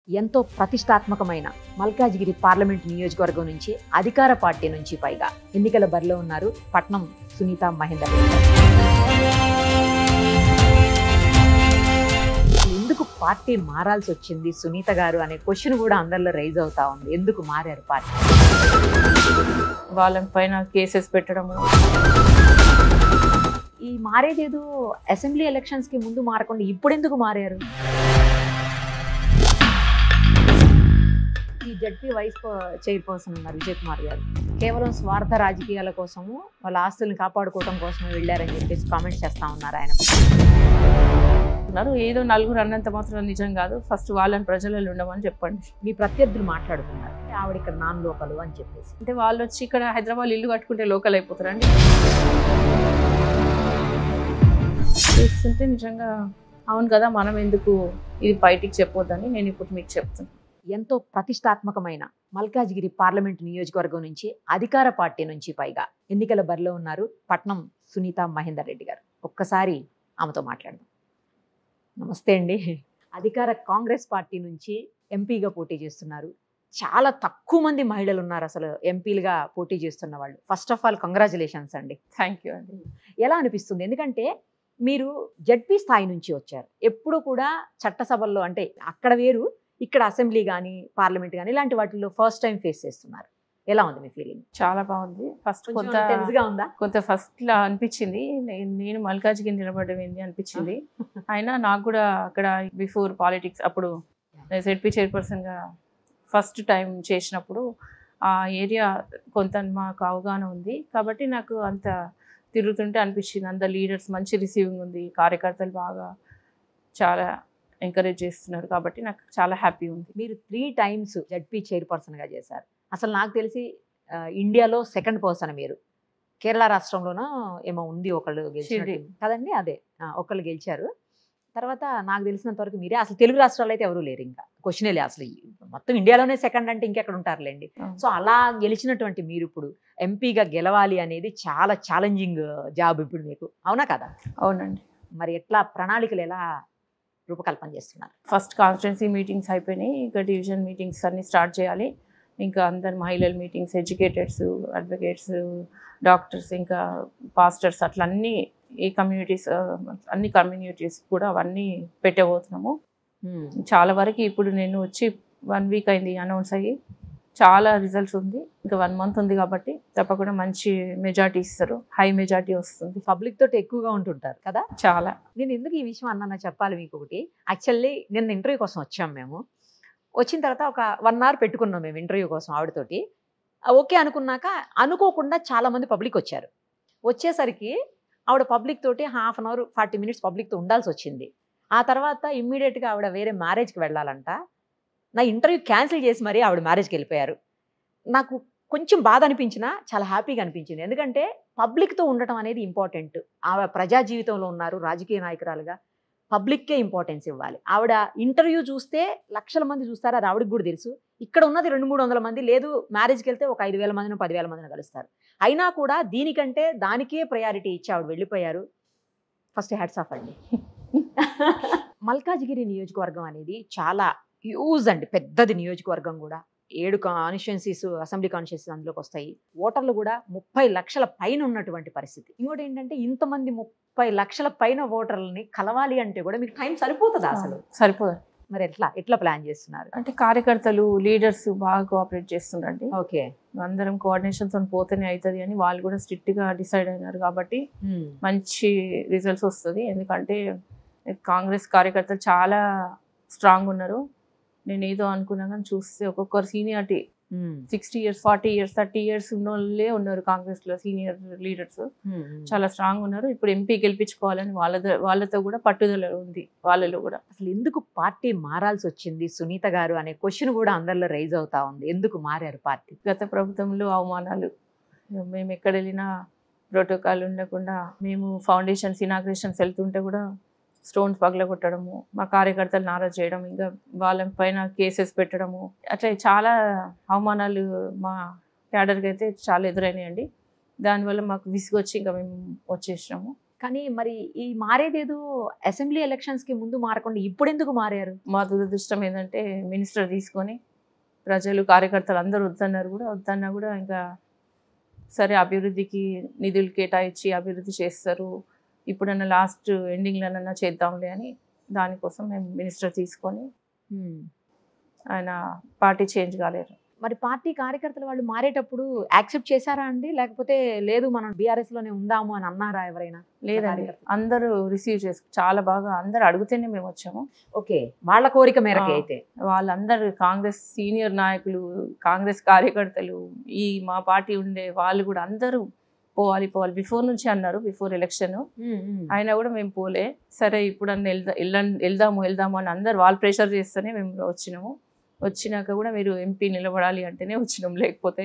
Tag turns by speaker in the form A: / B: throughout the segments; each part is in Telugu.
A: ఎంతో ప్రతిష్టాత్మకమైన మల్కాజ్గిరి పార్లమెంట్ నియోజకవర్గం నుంచి అధికార పార్టీ నుంచి పైగా ఎన్నికల బరిలో ఉన్నారు పట్నం సునీత మహేందర్ రెడ్డి గారు. అసలు ఎందుకు పార్టీ మారాల్సి వచ్చింది సునీత గారు అనే క్వశ్చన్ కూడా అందరిలో రైజ్ అవుతా ఉంది ఎందుకు మారారు పార్టీ
B: వాళ్ళ పైన కేసెస్ పెట్టడము
A: ఈ మారేదేదో అసెంబ్లీ ఎలక్షన్స్ కి ముందు మారకుండా ఇప్పుడు ఎందుకు మారారు ఈ జడ్పీ వైస్ చైర్పర్సన్ ఉన్నారు విజయ్ కుమార్ గారు కేవలం స్వార్థ రాజకీయాల కోసము వాళ్ళ ఆస్తుల్ని కాపాడుకోవడం కోసమే వెళ్ళారని చెప్పేసి కామెంట్స్ చేస్తా ఉన్నారు ఆయన
B: ఉన్నారు ఏదో నలుగురు అన్నంత మాత్రం నిజం కాదు ఫస్ట్ వాళ్ళని ప్రజలలో ఉండమని చెప్పండి
A: మీ ప్రత్యర్థులు మాట్లాడుతున్నారు ఆవిడ ఇక్కడ నాన్ లోకలు అని చెప్పేసి
B: అంటే వాళ్ళు వచ్చి ఇక్కడ హైదరాబాద్ ఇల్లు కట్టుకుంటే లోకల్ అయిపోతారండి చూస్తుంటే నిజంగా అవును కదా మనం ఎందుకు ఇది బయటికి చెప్పొద్దని నేను ఇప్పుడు మీకు చెప్తున్నాను
A: ఎంతో ప్రతిష్టాత్మకమైన మల్కాజ్గిరి పార్లమెంట్ నియోజకవర్గం నుంచి అధికార పార్టీ నుంచి పైగా ఎన్నికల బరిలో ఉన్నారు పట్నం సునీత మహేందర్ రెడ్డి గారు ఒక్కసారి ఆమెతో మాట్లాడదాం నమస్తే అండి అధికార కాంగ్రెస్ పార్టీ నుంచి ఎంపీగా పోటీ చేస్తున్నారు చాలా తక్కువ మంది మహిళలు ఉన్నారు అసలు ఎంపీలుగా పోటీ చేస్తున్న వాళ్ళు ఫస్ట్ ఆఫ్ ఆల్ కంగ్రాచులేషన్స్ అండి
B: థ్యాంక్ యూ అండి
A: ఎలా అనిపిస్తుంది ఎందుకంటే మీరు జడ్పీ స్థాయి నుంచి వచ్చారు ఎప్పుడు కూడా చట్టసభల్లో అంటే అక్కడ వేరు ఇక్కడ అసెంబ్లీ కానీ పార్లమెంట్ కానీ ఇలాంటి వాటిల్లో ఫస్ట్ టైం ఫేస్ చేస్తున్నారు ఎలా ఉంది మీ ఫీలింగ్
B: చాలా బాగుంది ఫస్ట్ కొంత
A: టెన్స్ గా ఉందా
B: కొంత ఫస్ట్ లా అనిపించింది నేను- నేను మల్కాజ్గిరి నిలబడడం ఏంది అనిపించింది అయినా నాకు కూడా అక్కడ బిఫోర్ పాలిటిక్స్ అప్పుడు జెడ్పీ చైర్పర్సన్గా ఫస్ట్ టైం చేసినప్పుడు ఆ ఏరియా కొంత మాకు అవగాహన ఉంది కాబట్టి నాకు అంత తిరుగుతుంటే అనిపించింది అంత లీడర్స్ మంచి రిసీవింగ్ ఉంది కార్యకర్తలు బాగా చాలా ఎంకరేజ్ చేస్తున్నారు కాబట్టి నాకు చాలా హ్యాపీ ఉంది
A: మీరు త్రీ టైమ్స్ జడ్పీ చైర్పర్సన్ గా చేశారు అసలు నాకు తెలిసి ఆ, ఇండియాలో సెకండ్ పర్సన్ మీరు కేరళ రాష్ట్రంలోనో ఏమో ఉంది ఒకళ్ళు గెలిచినట్టు
B: షిర్డీ.
A: కదండి అదే ఆ, ఒకళ్ళు గెలిచారు తర్వాత నాకు తెలిసినంత వరకు మీరే అసలు తెలుగు రాష్ట్రాల్లో అయితే ఎవరు లేరు ఇంకా క్వశ్చనే లే అసలు ఈ- మొత్తం ఇండియాలోనే సెకండ్ అంటే ఇంకెక్కడ ఉంటారులేండి సో అలా గెలిచినటువంటి మీరు ఇప్పుడు ఎంపీగా గెలవాలి అనేది చాలా ఛాలెంజింగ్ జాబ్ ఇప్పుడు మీకు అవునా కదా
B: అవునండి
A: మరి ఎట్లా ప్రణాళికలు ఎలా రూపకల్పన చేస్తున్నారు
B: ఫస్ట్ కాన్స్టిట్యున్సీ మీటింగ్స్ అయిపోయినాయి ఇంకా డివిజన్ మీటింగ్స్ అన్ని స్టార్ట్ చేయాలి ఇంకా అందరు మహిళల మీటింగ్స్ ఎడ్యుకేటెడ్స్ అడ్వకేట్స్ డాక్టర్స్ ఇంకా పాస్టర్స్ అట్లా అన్ని ఈ కమ్యూనిటీస్ అన్ని కమ్యూనిటీస్ కూడా అవన్నీ పెట్టబోతున్నాము చాలా వరకు ఇప్పుడు నేను వచ్చి వన్ వీక్ అయింది అనౌన్స్ అయ్యి చాలా రిజల్ట్స్ ఉంది ఇంకా వన్ మంత్ ఉంది కాబట్టి తప్పకుండా మంచి మెజార్టీ ఇస్తారు హై మెజార్టీ వస్తుంది
A: పబ్లిక్ తోటి ఎక్కువగా ఉంటుంటారు కదా
B: చాలా
A: నేను ఎందుకు ఈ విషయం అన్నా చెప్పాలి మీకు ఒకటి యాక్చువల్లీ నిన్న ఇంటర్వ్యూ కోసం వచ్చాం మేము వచ్చిన తర్వాత ఒక వన్ అవర్ పెట్టుకున్నాం మేము ఇంటర్వ్యూ కోసం ఆవిడతోటి ఆ, ఓకే అనుకున్నాక అనుకోకుండా చాలా మంది పబ్లిక్ వచ్చారు వచ్చేసరికి ఆవిడ పబ్లిక్ తోటి half an hour forty minutes పబ్లిక్తో ఉండాల్సి వచ్చింది ఆ తర్వాత ఇమ్మీడియట్గా ఆవిడ వేరే మ్యారేజ్కి వెళ్ళాలంట నా ఇంటర్వ్యూ క్యాన్సిల్ చేసి మరీ ఆవిడ మ్యారేజ్కి వెళ్ళిపోయారు నాకు కొంచెం బాధ అనిపించినా చాలా హ్యాపీగా అనిపించింది ఎందుకంటే పబ్లిక్తో ఉండటం అనేది ఇంపార్టెంట్ ఆవిడ ప్రజా జీవితంలో ఉన్నారు రాజకీయ నాయకురాలుగా పబ్లిక్కే ఇంపార్టెన్స్ ఇవ్వాలి ఆవిడ ఇంటర్వ్యూ చూస్తే లక్షల మంది చూస్తారు అది ఆవిడకి కూడా తెలుసు ఇక్కడ ఉన్నది రెండు మూడు వందల మంది లేదు మ్యారేజ్కి వెళ్తే ఒక ఐదు వేల మందిని పదివేల మందిని కలుస్తారు అయినా కూడా దీనికంటే దానికే ప్రయారిటీ ఇచ్చి ఆవిడ వెళ్ళిపోయారు ఫస్ట్ హ్యాట్స్ ఆఫ్ అండి మల్కాజ్గిరి నియోజకవర్గం అనేది చాలా హ్యూజ్ అండి పెద్దది నియోజకవర్గం కూడా ఏడు కాన్స్టిట్యున్సీస్ అసెంబ్లీ కాన్స్టిట్యున్సీస్ అందులోకి వస్తాయి ఓటర్లు కూడా ముప్పై లక్షల పైన ఉన్నటువంటి పరిస్థితి ఇంకోటి ఏంటంటే ఇంతమంది ముప్పై లక్షల పైన ఓటర్లని కలవాలి అంటే కూడా మీకు టైం సరిపోతుందా అసలు
B: సరిపోదు
A: మరి ఎట్లా ఎట్లా ప్లాన్ చేస్తున్నారు
B: అంటే కార్యకర్తలు లీడర్స్ బాగా కోఆపరేట్ చేస్తుండండి
A: ఓకే
B: అందరం కోఆర్డినేషన్తో పోతేనే అవుతుంది అని వాళ్ళు కూడా స్ట్రిక్ట్గా డిసైడ్ అయినారు కాబట్టి మంచి రిజల్ట్స్ వస్తుంది ఎందుకంటే కాంగ్రెస్ కార్యకర్తలు చాలా స్ట్రాంగ్ ఉన్నారు నేను ఏదో అనుకున్నా కానీ చూస్తే ఒక్కొక్కరు seniority sixty years forty years thirty years ఉన్న వాళ్ళే ఉన్నారు కాంగ్రెస్లో సీనియర్ లీడర్స్ చాలా స్ట్రాంగ్ ఉన్నారు ఇప్పుడు ఎంపీ గెలిపించుకోవాలని వాళ్ళ వాళ్ళతో కూడా పట్టుదల ఉంది వాళ్ళలో కూడా
A: అసలు ఎందుకు పార్టీ మారాల్సి వచ్చింది సునీత గారు అనే క్వశ్చన్ కూడా అందరిలో రైజ్ అవుతా ఉంది ఎందుకు మారారు పార్టీ
B: గత ప్రభుత్వంలో అవమానాలు మేము ఎక్కడ వెళ్ళినా ప్రోటోకాల్ ఉండకుండా మేము ఫౌండేషన్స్ ఇనాగ్రేషన్స్ వెళ్తుంటే కూడా స్టోన్స్ పగలగొట్టడము మా కార్యకర్తలు నారాజ్ చేయడం ఇంకా వాళ్ళ పైన కేసెస్ పెట్టడము అట్లా చాలా అవమానాలు మా క్యాడర్కి అయితే చాలా ఎదురైనాయండి దానివల్ల మాకు విసుగొచ్చి ఇంకా మేము వచ్చేసినాము
A: కానీ మరి ఈ మారేదేదో అసెంబ్లీ ఎలక్షన్స్ కి ముందు మారకుండా ఇప్పుడు ఎందుకు మారారు
B: మా దురదృష్టం ఏంటంటే మినిస్టర్ తీసుకొని ప్రజలు కార్యకర్తలు అందరూ వద్దన్నారు కూడా వద్దన్నా కూడా ఇంకా సరే అభివృద్ధికి నిధులు కేటాయించి అభివృద్ధి చేస్తారు ఇప్పుడన్నా లాస్ట్ ఎండింగ్లోనన్నా చేద్దాంలే అని దానికోసం మేము మినిస్టర్ తీసుకొని ఆయన పార్టీ చేంజ్ కాలేరు
A: మరి పార్టీ కార్యకర్తలు వాళ్ళు మారేటప్పుడు యాక్సెప్ట్ చేశారా అండి లేకపోతే లేదు మనం బీఆర్ఎస్ లోనే ఉందాము అని అన్నారా ఎవరైనా
B: లేదండి
A: కార్యకర్తలు.
B: అందరూ రిసీవ్ చేసు చాలా బాగా అందరు అడిగితేనే మేము వచ్చాము
A: ఓకే వాళ్ళ కోరిక మేరకు
B: ఆ.
A: అయితే
B: వాళ్ళందరూ కాంగ్రెస్ సీనియర్ నాయకులు కాంగ్రెస్ కార్యకర్తలు ఈ మా పార్టీ ఉండే వాళ్ళు కూడా అందరూ పోవాలి పోవాలి బిఫోర్ నుంచి అన్నారు బిఫోర్ ఎలక్షన్ అయినా కూడా మేము పోలే సరే ఇప్పుడు అన్న వెళ్దా వెళ్ళం- వెళ్దాము వెళ్దాము అని అందరు వాళ్ళు ప్రెషర్ చేస్తేనే మేము వచ్చినాము వచ్చినాక కూడా మీరు ఎంపీ నిలబడాలి అంటేనే వచ్చినాం లేకపోతే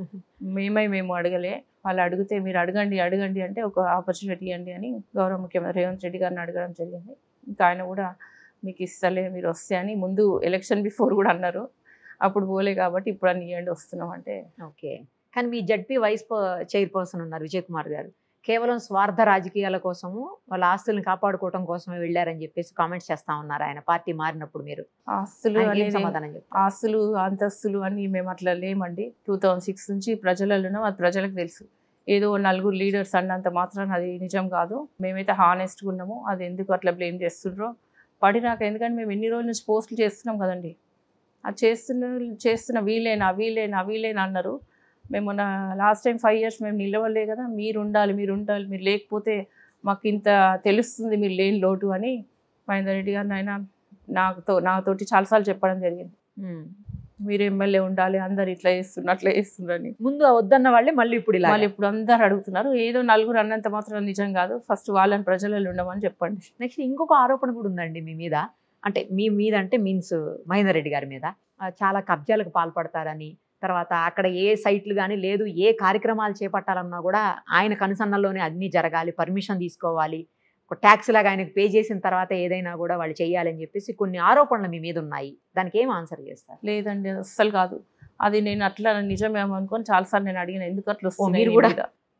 B: మేమై మేము అడగలే వాళ్ళు అడిగితే మీరు అడగండి అడగండి అంటే ఒక ఆపర్చునిటీ ఇవ్వండి అని గౌరవ ముఖ్యమంత్రి రేవంత్ రెడ్డి గారిని అడగడం జరిగింది ఇంకా ఆయన కూడా మీకు ఇస్తలే మీరు వస్తే అని ముందు ఎలక్షన్ బిఫోర్ కూడా అప్పుడు పోలే కాబట్టి ఇప్పుడు అన్ని ఇవ్వండి వస్తున్నాం అంటే
A: ఓకే కానీ మీ జడ్పీ వైస్ చైర్పర్సన్ ఉన్నారు విజయ్ కుమార్ గారు కేవలం స్వార్థ రాజకీయాల కోసము వాళ్ళ ఆస్తుల్ని కాపాడుకోవడం కోసమే వెళ్ళారని చెప్పేసి కామెంట్స్ చేస్తా ఉన్నారు ఆయన పార్టీ మారినప్పుడు మీరు
B: ఆస్తులు
A: ఆయనకి ఏం
B: అనేది
A: సమాధానం చెప్తారు
B: ఆస్తులు అంతస్తులు అని మేము అట్లా లేమండి టూ థౌజండ్ సిక్స్ నుంచి ప్రజలలో ఉన్నాం అది ప్రజలకు తెలుసు ఏదో నలుగురు లీడర్స్ అన్నంత మాత్రాన అది నిజం కాదు మేమైతే హానెస్ట్గా ఉన్నాము అది ఎందుకు అట్లా బ్లేమ్ చేస్తుండ్రో పడినాక ఎందుకంటే మేము ఎన్ని రోజుల నుంచి పోస్టులు చేస్తున్నాం కదండి అది చేస్తున్న చేస్తున్న వీలేనా వీలేనా వీలేనా అన్నారు మేము మొన్న లాస్ట్ టైం ఫైవ్ ఇయర్స్ మేము నిలవలే కదా మీరు ఉండాలి మీరు ఉండాలి మీరు లేకపోతే మాకు ఇంత తెలుస్తుంది మీరు లేని లోటు అని మహేందర్ రెడ్డి గారిని ఆయన నాతో నాతోటి చాలాసార్లు చెప్పడం జరిగింది
A: ఉమ్.
B: మీరు ఎమ్మెల్యే ఉండాలి అందరు ఇట్లా చేస్తున్నారు అట్లా చేస్తున్నారని
A: ముందు వద్దన్న వాళ్ళే మళ్ళీ ఇప్పుడు ఇలా
B: మళ్ళీ ఇప్పుడు అందరు అడుగుతున్నారు ఏదో నలుగురు అన్నంత మాత్రం నిజం కాదు ఫస్ట్ వాళ్ళని ప్రజలలో ఉండమని చెప్పండి
A: నెక్స్ట్ ఇంకొక ఆరోపణ కూడా ఉందండి మీ మీద అంటే మీ మీద అంటే మీన్స్ మహేందర్ రెడ్డి గారి మీద ఆ, చాలా కబ్జాలకు పాల్పడతారని తర్వాత అక్కడ ఏ సైట్లు కానీ లేదు ఏ కార్యక్రమాలు చేపట్టాలన్నా కూడా ఆయన కనుసన్నల్లోనే అన్నీ జరగాలి పర్మిషన్ తీసుకోవాలి ఒక ట్యాక్స్ లాగా ఆయనకు పే చేసిన తర్వాత ఏదైనా కూడా వాళ్ళు చేయాలని చెప్పేసి కొన్ని ఆరోపణలు మీ మీద ఉన్నాయి దానికి ఏం ఆన్సర్ చేస్తారు
B: లేదండి అది అస్సలు కాదు అది నేను అట్లా నిజమేమో అనుకొని చాలాసార్లు నేను అడిగిన ఎందుకు అట్లా వస్తున్నాయి
A: మీరు
B: నీ
A: కూడా?
B: మీద?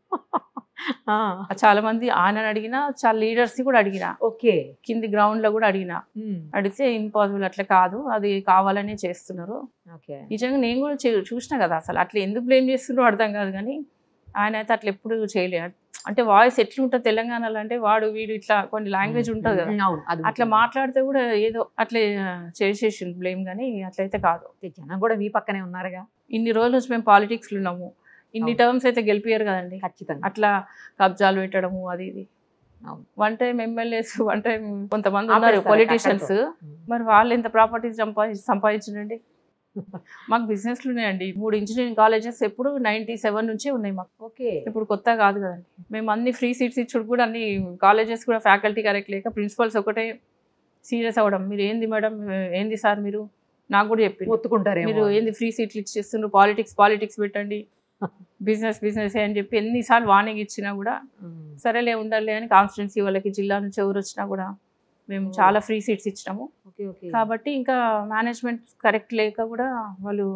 B: చాలా మంది ఆయనని అడిగినా చాలా లీడర్స్ ని కూడా అడిగిన
A: ఓకే
B: కింది గ్రౌండ్ లో కూడా అడిగిన అడిగితే ఇంపాసిబుల్ అట్లా కాదు అది కావాలనే చేస్తున్నారు
A: ఓకే
B: నిజంగా నేను కూడా చూ- చూసిన కదా అసలు అట్లా ఎందుకు బ్లేమ్ చేస్తున్నారో అర్థం కాదు కానీ ఆయన అయితే అట్లా ఎప్పుడు చేయలేదు అంటే వాయిస్ ఎట్లుంటుంది తెలంగాణలో అంటే వాడు వీడు ఇట్లా కొన్ని లాంగ్వేజ్ ఉంటుంది కదా
A: అవును అది
B: అట్లా మాట్లాడితే కూడా ఏదో అట్లే చేసేసి బ్లేమ్ కానీ అట్లయితే కాదు
A: మాట్లాడితే జనం కూడా మీ పక్కనే ఉన్నారుగా
B: ఇన్ని రోజుల నుంచి మేము పాలిటిక్స్లో ఉన్నాము ఇన్ని
A: అవును.
B: టర్మ్స్ అయితే గెలిపారు కదండి
A: ఖచ్చితంగా
B: అట్లా కబ్జాలు పెట్టడము అది ఇది
A: అవును.
B: One time MLAs one time కొంతమంది ఉన్నారు
A: ఆపేస్తారు
B: పొలిటీషియన్స్
A: అక్కడితో.
B: మరి వాళ్ళు ఎంత ప్రాపర్టీస్ సంపాదించి సంపాదించండి మాకు బిజినెస్లు ఉన్నాయండి మూడు ఇంజనీరింగ్ కాలేజెస్ ఎప్పుడు నైంటీ సెవెన్ నుంచే ఉన్నాయి మాకు
A: ఓకే
B: ఇప్పుడు కొత్త కాదు కదండి మేము అన్ని ఫ్రీ సీట్స్ ఇచ్చుడు కూడా అన్ని కాలేజెస్ కూడా ఫ్యాకల్టీ కరెక్ట్ లేక ప్రిన్సిపల్స్ ఒకటే సీరియస్ అవ్వడం మీరు ఏంది మేడం ఏంది సార్ మీరు నాకు కూడా చెప్పింది
A: ఒత్తుకుంటారేమో
B: మీరు ఏంది ఫ్రీ సీట్లు ఇచ్చేస్తున్నారు పాలిటిక్స్ పాలిటిక్స్ పెట్టండి బిజినెస్ బిజినెస్ అని చెప్పి ఎన్నిసార్లు వార్నింగ్ ఇచ్చినా కూడా
A: ఉమ్.
B: సరేలే ఉండాలి అని కాన్స్టిట్యున్సీ వాళ్ళకి జిల్లా నుంచి ఎవరు వచ్చినా కూడా మేము
A: ఓ.
B: చాలా ఫ్రీ సీట్స్ ఇచ్చినాము
A: ఓకే ఓకే
B: కాబట్టి ఇంకా మేనేజ్మెంట్ కరెక్ట్ లేక కూడా వాళ్ళు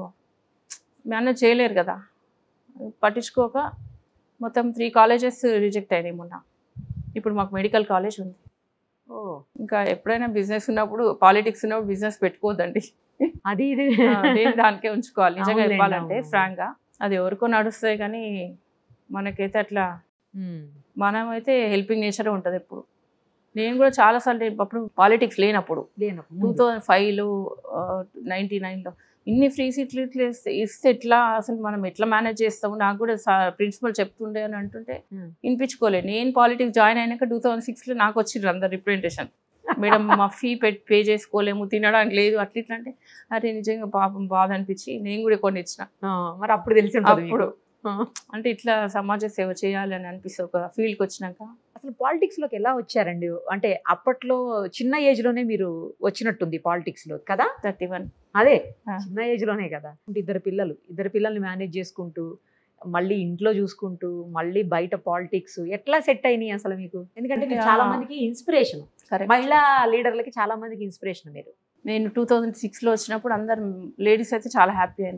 B: మేనేజ్ చేయలేరు కదా పట్టించుకోక మొత్తం త్రీ కాలేజెస్ రిజెక్ట్ అయినాయి మొన్న ఇప్పుడు మాకు మెడికల్ కాలేజ్ ఉంది
A: ఓ
B: ఇంకా ఎప్పుడైనా బిజినెస్ ఉన్నప్పుడు పాలిటిక్స్ ఉన్నప్పుడు బిజినెస్ పెట్టుకోవద్దండి
A: అది ఇది
B: ఆ, దేని దానికే ఉంచుకోవాలి నిజంగా
A: అవునులేండి,
B: చెప్పాలంటే
A: అవును.
B: ఫ్రాంక్గా అది ఎవరికో నడుస్తాయి కానీ మనకైతే అట్లా
A: ఉమ్.
B: మనమైతే హెల్పింగ్ నేచర్ ఉంటుంది ఎప్పుడు నేను కూడా చాలాసార్లు అప్పుడు పాలిటిక్స్ లేనప్పుడు
A: లేనప్పుడు
B: టూ
A: ముందు.
B: థౌజండ్ ఫైవ్లో నైంటీ నైన్లో ఇన్ని ఫ్రీ సీట్లు ఇట్లా ఇస్తే ఇస్తే ఎట్లా అసలు మనం ఎట్లా మేనేజ్ చేస్తాము నాకు కూడా ప్రిన్సిపల్ చెప్తుండే అని అంటుంటే
A: Hmm.
B: వినిపించుకోలేదు నేను పాలిటిక్స్ జాయిన్ అయినాక టూ థౌజండ్ సిక్స్లో నాకు వచ్చిండ్రు అందరు రిప్రజెంటేషన్ మేడం మా ఫీ పెట్టి పే చేసుకోలేము తినడానికి లేదు అట్లా ఇట్లా అంటే అరే నిజంగా పాపం బాధ అనిపించి నేను కూడా కొన్ని ఇచ్చిన
A: ఆ, మరి అప్పుడు తెలిసి ఉంటుంది
B: అప్పుడు
A: మీకు. ఆ.
B: అంటే ఇట్లా సమాజ సేవ చేయాలని అనిపిస్తుంది ఒక ఫీల్డ్కి వచ్చినాక
A: అసలు పాలిటిక్స్ లోకి ఎలా వచ్చారండి అంటే అప్పట్లో చిన్న ఏజ్ లోనే మీరు వచ్చినట్టుంది పాలిటిక్స్ లో కదా
B: థర్టీ వన్
A: అదే
B: ఆ.
A: చిన్న ఏజ్ లోనే కదా అంటే ఇద్దరు పిల్లలు ఇద్దరు పిల్లల్ని మేనేజ్ చేసుకుంటూ మళ్ళీ ఇంట్లో చూసుకుంటూ మళ్ళీ బయట పాలిటిక్స్ ఎట్లా సెట్ అయినాయి అసలు మీకు ఎందుకంటే మీరు
B: ఆ.
A: చాలా మందికి ఇన్స్పిరేషన్
B: కరెక్ట్
A: మహిళా లీడర్లకి చాలా మందికి ఇన్స్పిరేషన్ మీరు
B: నేను టూ థౌజండ్ సిక్స్లో వచ్చినప్పుడు అందరు లేడీస్ అయితే చాలా హ్యాపీ అయ్యండి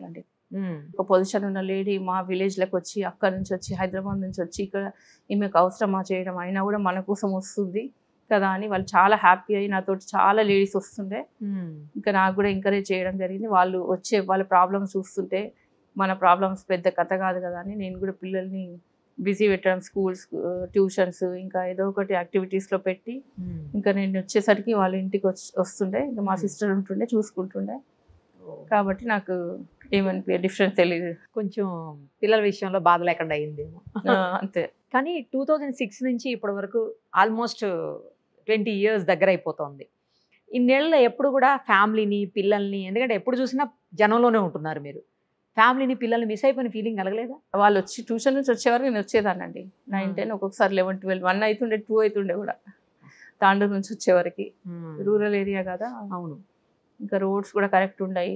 A: ఉమ్,
B: ఒక పొజిషన్ ఉన్న లేడీ మా విలేజ్లకు వచ్చి అక్కడ నుంచి వచ్చి హైదరాబాద్ నుంచి వచ్చి ఇక్కడ ఈమెకు అవసరమా చేయడం అయినా కూడా మన కోసం వస్తుంది కదా అని వాళ్ళు చాలా హ్యాపీ అయ్యి నాతో చాలా లేడీస్ వస్తుండే
A: ఉమ్,
B: ఇంకా నాకు కూడా ఎంకరేజ్ చేయడం జరిగింది వాళ్ళు వచ్చే వాళ్ళ ప్రాబ్లమ్స్ చూస్తుంటే మన ప్రాబ్లమ్స్ పెద్ద కథ కాదు కదా అని నేను కూడా పిల్లల్ని బిజీ పెట్టడం స్కూల్స్ ట్యూషన్స్ ఇంకా ఏదో ఒకటి యాక్టివిటీస్లో పెట్టి
A: ఉమ్.
B: ఇంకా నేను వచ్చేసరికి వాళ్ళ ఇంటికి వచ్చి వస్తుండే ఇంకా మా
A: Hmm.
B: సిస్టర్ ఉంటుండే చూసుకుంటుండే కాబట్టి నాకు ఏమని డిఫరెన్స్ తెలియదు
A: కొంచెం పిల్లల విషయంలో బాధ లేకుండా అయిందేమో
B: ఆ, అంతే
A: కానీ టూ థౌజండ్ సిక్స్ నుంచి ఇప్పటి వరకు ఆల్మోస్ట్ ట్వంటీ ఇయర్స్ దగ్గర అయిపోతుంది ఇన్నేళ్ళలో ఎప్పుడు కూడా ఫ్యామిలీని పిల్లల్ని ఎందుకంటే ఎప్పుడు చూసినా జనంలోనే ఉంటున్నారు మీరు ఫ్యామిలీని పిల్లల్ని మిస్ అయిపోయిన ఫీలింగ్ కలగలేదా
B: వాళ్ళు వచ్చి ట్యూషన్ నుంచి వచ్చేవారు నేను వచ్చేదానండి నైన్
A: Hmm.
B: టెన్ ఒక్కొక్కసారి లెవెన్ ట్వెల్వ్ వన్ అవుతుండే టూ అవుతుండే కూడా తాండూరు నుంచి వచ్చేవరకు రూరల్ ఏరియా కదా
A: అవును
B: ఇంకా రోడ్స్ కూడా కరెక్ట్ ఉన్నాయి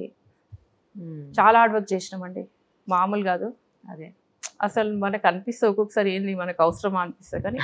A: ఉమ్.
B: చాలా హార్డ్ వర్క్ చేసినామండి మామూలు కాదు
A: అదే
B: అసలు మనకు అనిపిస్తే ఒక్కొక్కసారి ఏంది మనకు అవసరమా అనిపిస్తుంది కానీ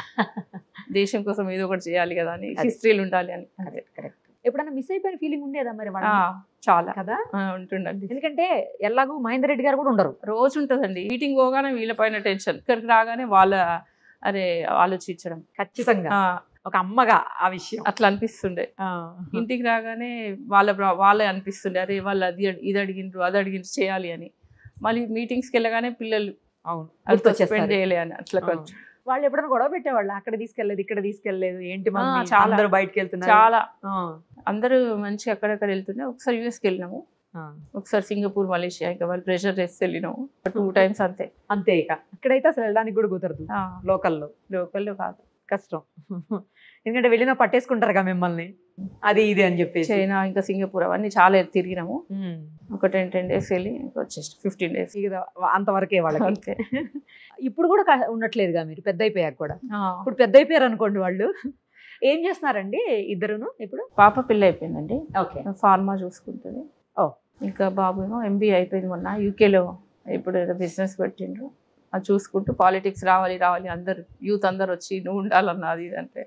B: దేశం కోసం ఏదో ఒకటి చేయాలి కదా అని
A: అదే.
B: హిస్టరీలు ఉండాలి అని
A: అదే కరెక్ట్ ఎప్పుడన్నా మిస్ అయిపోయిన ఫీలింగ్ ఉండేదా మరి వాళ్ళ
B: ఆ, చాలా
A: కదా
B: ఆ, ఉంటుండండి
A: ఎందుకంటే ఎలాగూ మహేందర్ రెడ్డి గారు కూడా ఉండరు
B: రోజు ఉంటుందండి మీటింగ్ పోగానే వీళ్ళ పైన టెన్షన్ ఇక్కడికి రాగానే వాళ్ళ అరే ఆలోచించడం
A: ఖచ్చితంగా
B: ఆ,
A: ఒక అమ్మగా ఆ విషయం
B: అట్లా అనిపిస్తుండే ఇంటికి రాగానే వాళ్ళ ప్రా- వాళ్ళే అనిపిస్తుండే అరే వాళ్ళు అది అడి- ఇది అడిగిండ్రు అది అడిగిండ్రు చేయాలి అని మళ్ళీ మీటింగ్స్కి వెళ్ళగానే పిల్లలు
A: అవును
B: స్పెండ్
A: గుర్తొచ్చేస్తారు.
B: చేయలే అని అట్లా
A: ఆ.
B: కొంచెం
A: వాళ్ళు ఎప్పుడైనా గొడవ పెట్టేవాళ్ళు అక్కడ తీసుకెళ్లేదు ఇక్కడ తీసుకెళ్లేదు ఏంటి మమ్మీ
B: ఆ, చాలా.
A: అందరూ బయటకు వెళ్తున్నారు
B: చాలా
A: ఆ,
B: అందరూ మంచిగా అక్కడక్కడ వెళ్తుండే ఒకసారి యూఎస్కి వెళ్ళినాము
A: ఆ.
B: ఒకసారి సింగపూర్ మలేషియా ఇంకా వాళ్ళు ప్రెషర్ చేసి వెళ్ళినాము టూ టైమ్స్ అంతే
A: అంతే ఇక ఇక్కడైతే అసలు వెళ్ళడానికి కూడా కుదరదు
B: ఆ,
A: లోకల్లో
B: లోకల్లో కాదు
A: కష్టం ఎందుకంటే వెళ్ళినా పట్టేసుకుంటారుగా మిమ్మల్ని అది ఇది అని చెప్పేసి
B: చైనా ఇంకా సింగపూర్ అవన్నీ చాలా తిరిగినాము
A: ఉమ్.
B: ఒక టెన్ టెన్ డేస్ వెళ్ళి ఇంకా వచ్చేసి ఫిఫ్టీన్ డేస్
A: ఇక అంతవరకే వాళ్ళకి
B: అంతే
A: ఇప్పుడు కూడా క- ఉండట్లేదుగా మీరు పెద్ద అయిపోయాక కూడా
B: ఆ,
A: ఇప్పుడు పెద్ద అయిపోయారు అనుకోండి వాళ్ళు ఏం చేస్తున్నారండి ఇద్దరును ఇప్పుడు
B: పాప పిల్ల అయిపోయిందండి
A: ఓకే
B: ఫార్మా చూసుకుంటుంది
A: ఓ.
B: ఇంకా బాబు ఏమో ఎంబీఏ అయిపోయింది మొన్న యూకేలో ఇప్పుడు ఏదో బిజినెస్ పెట్టిండ్రు అది చూసుకుంటూ పాలిటిక్స్ రావాలి రావాలి అందరు యూత్ అందరు వచ్చి నువ్వు ఉండాలన్న అది ఇది అంటే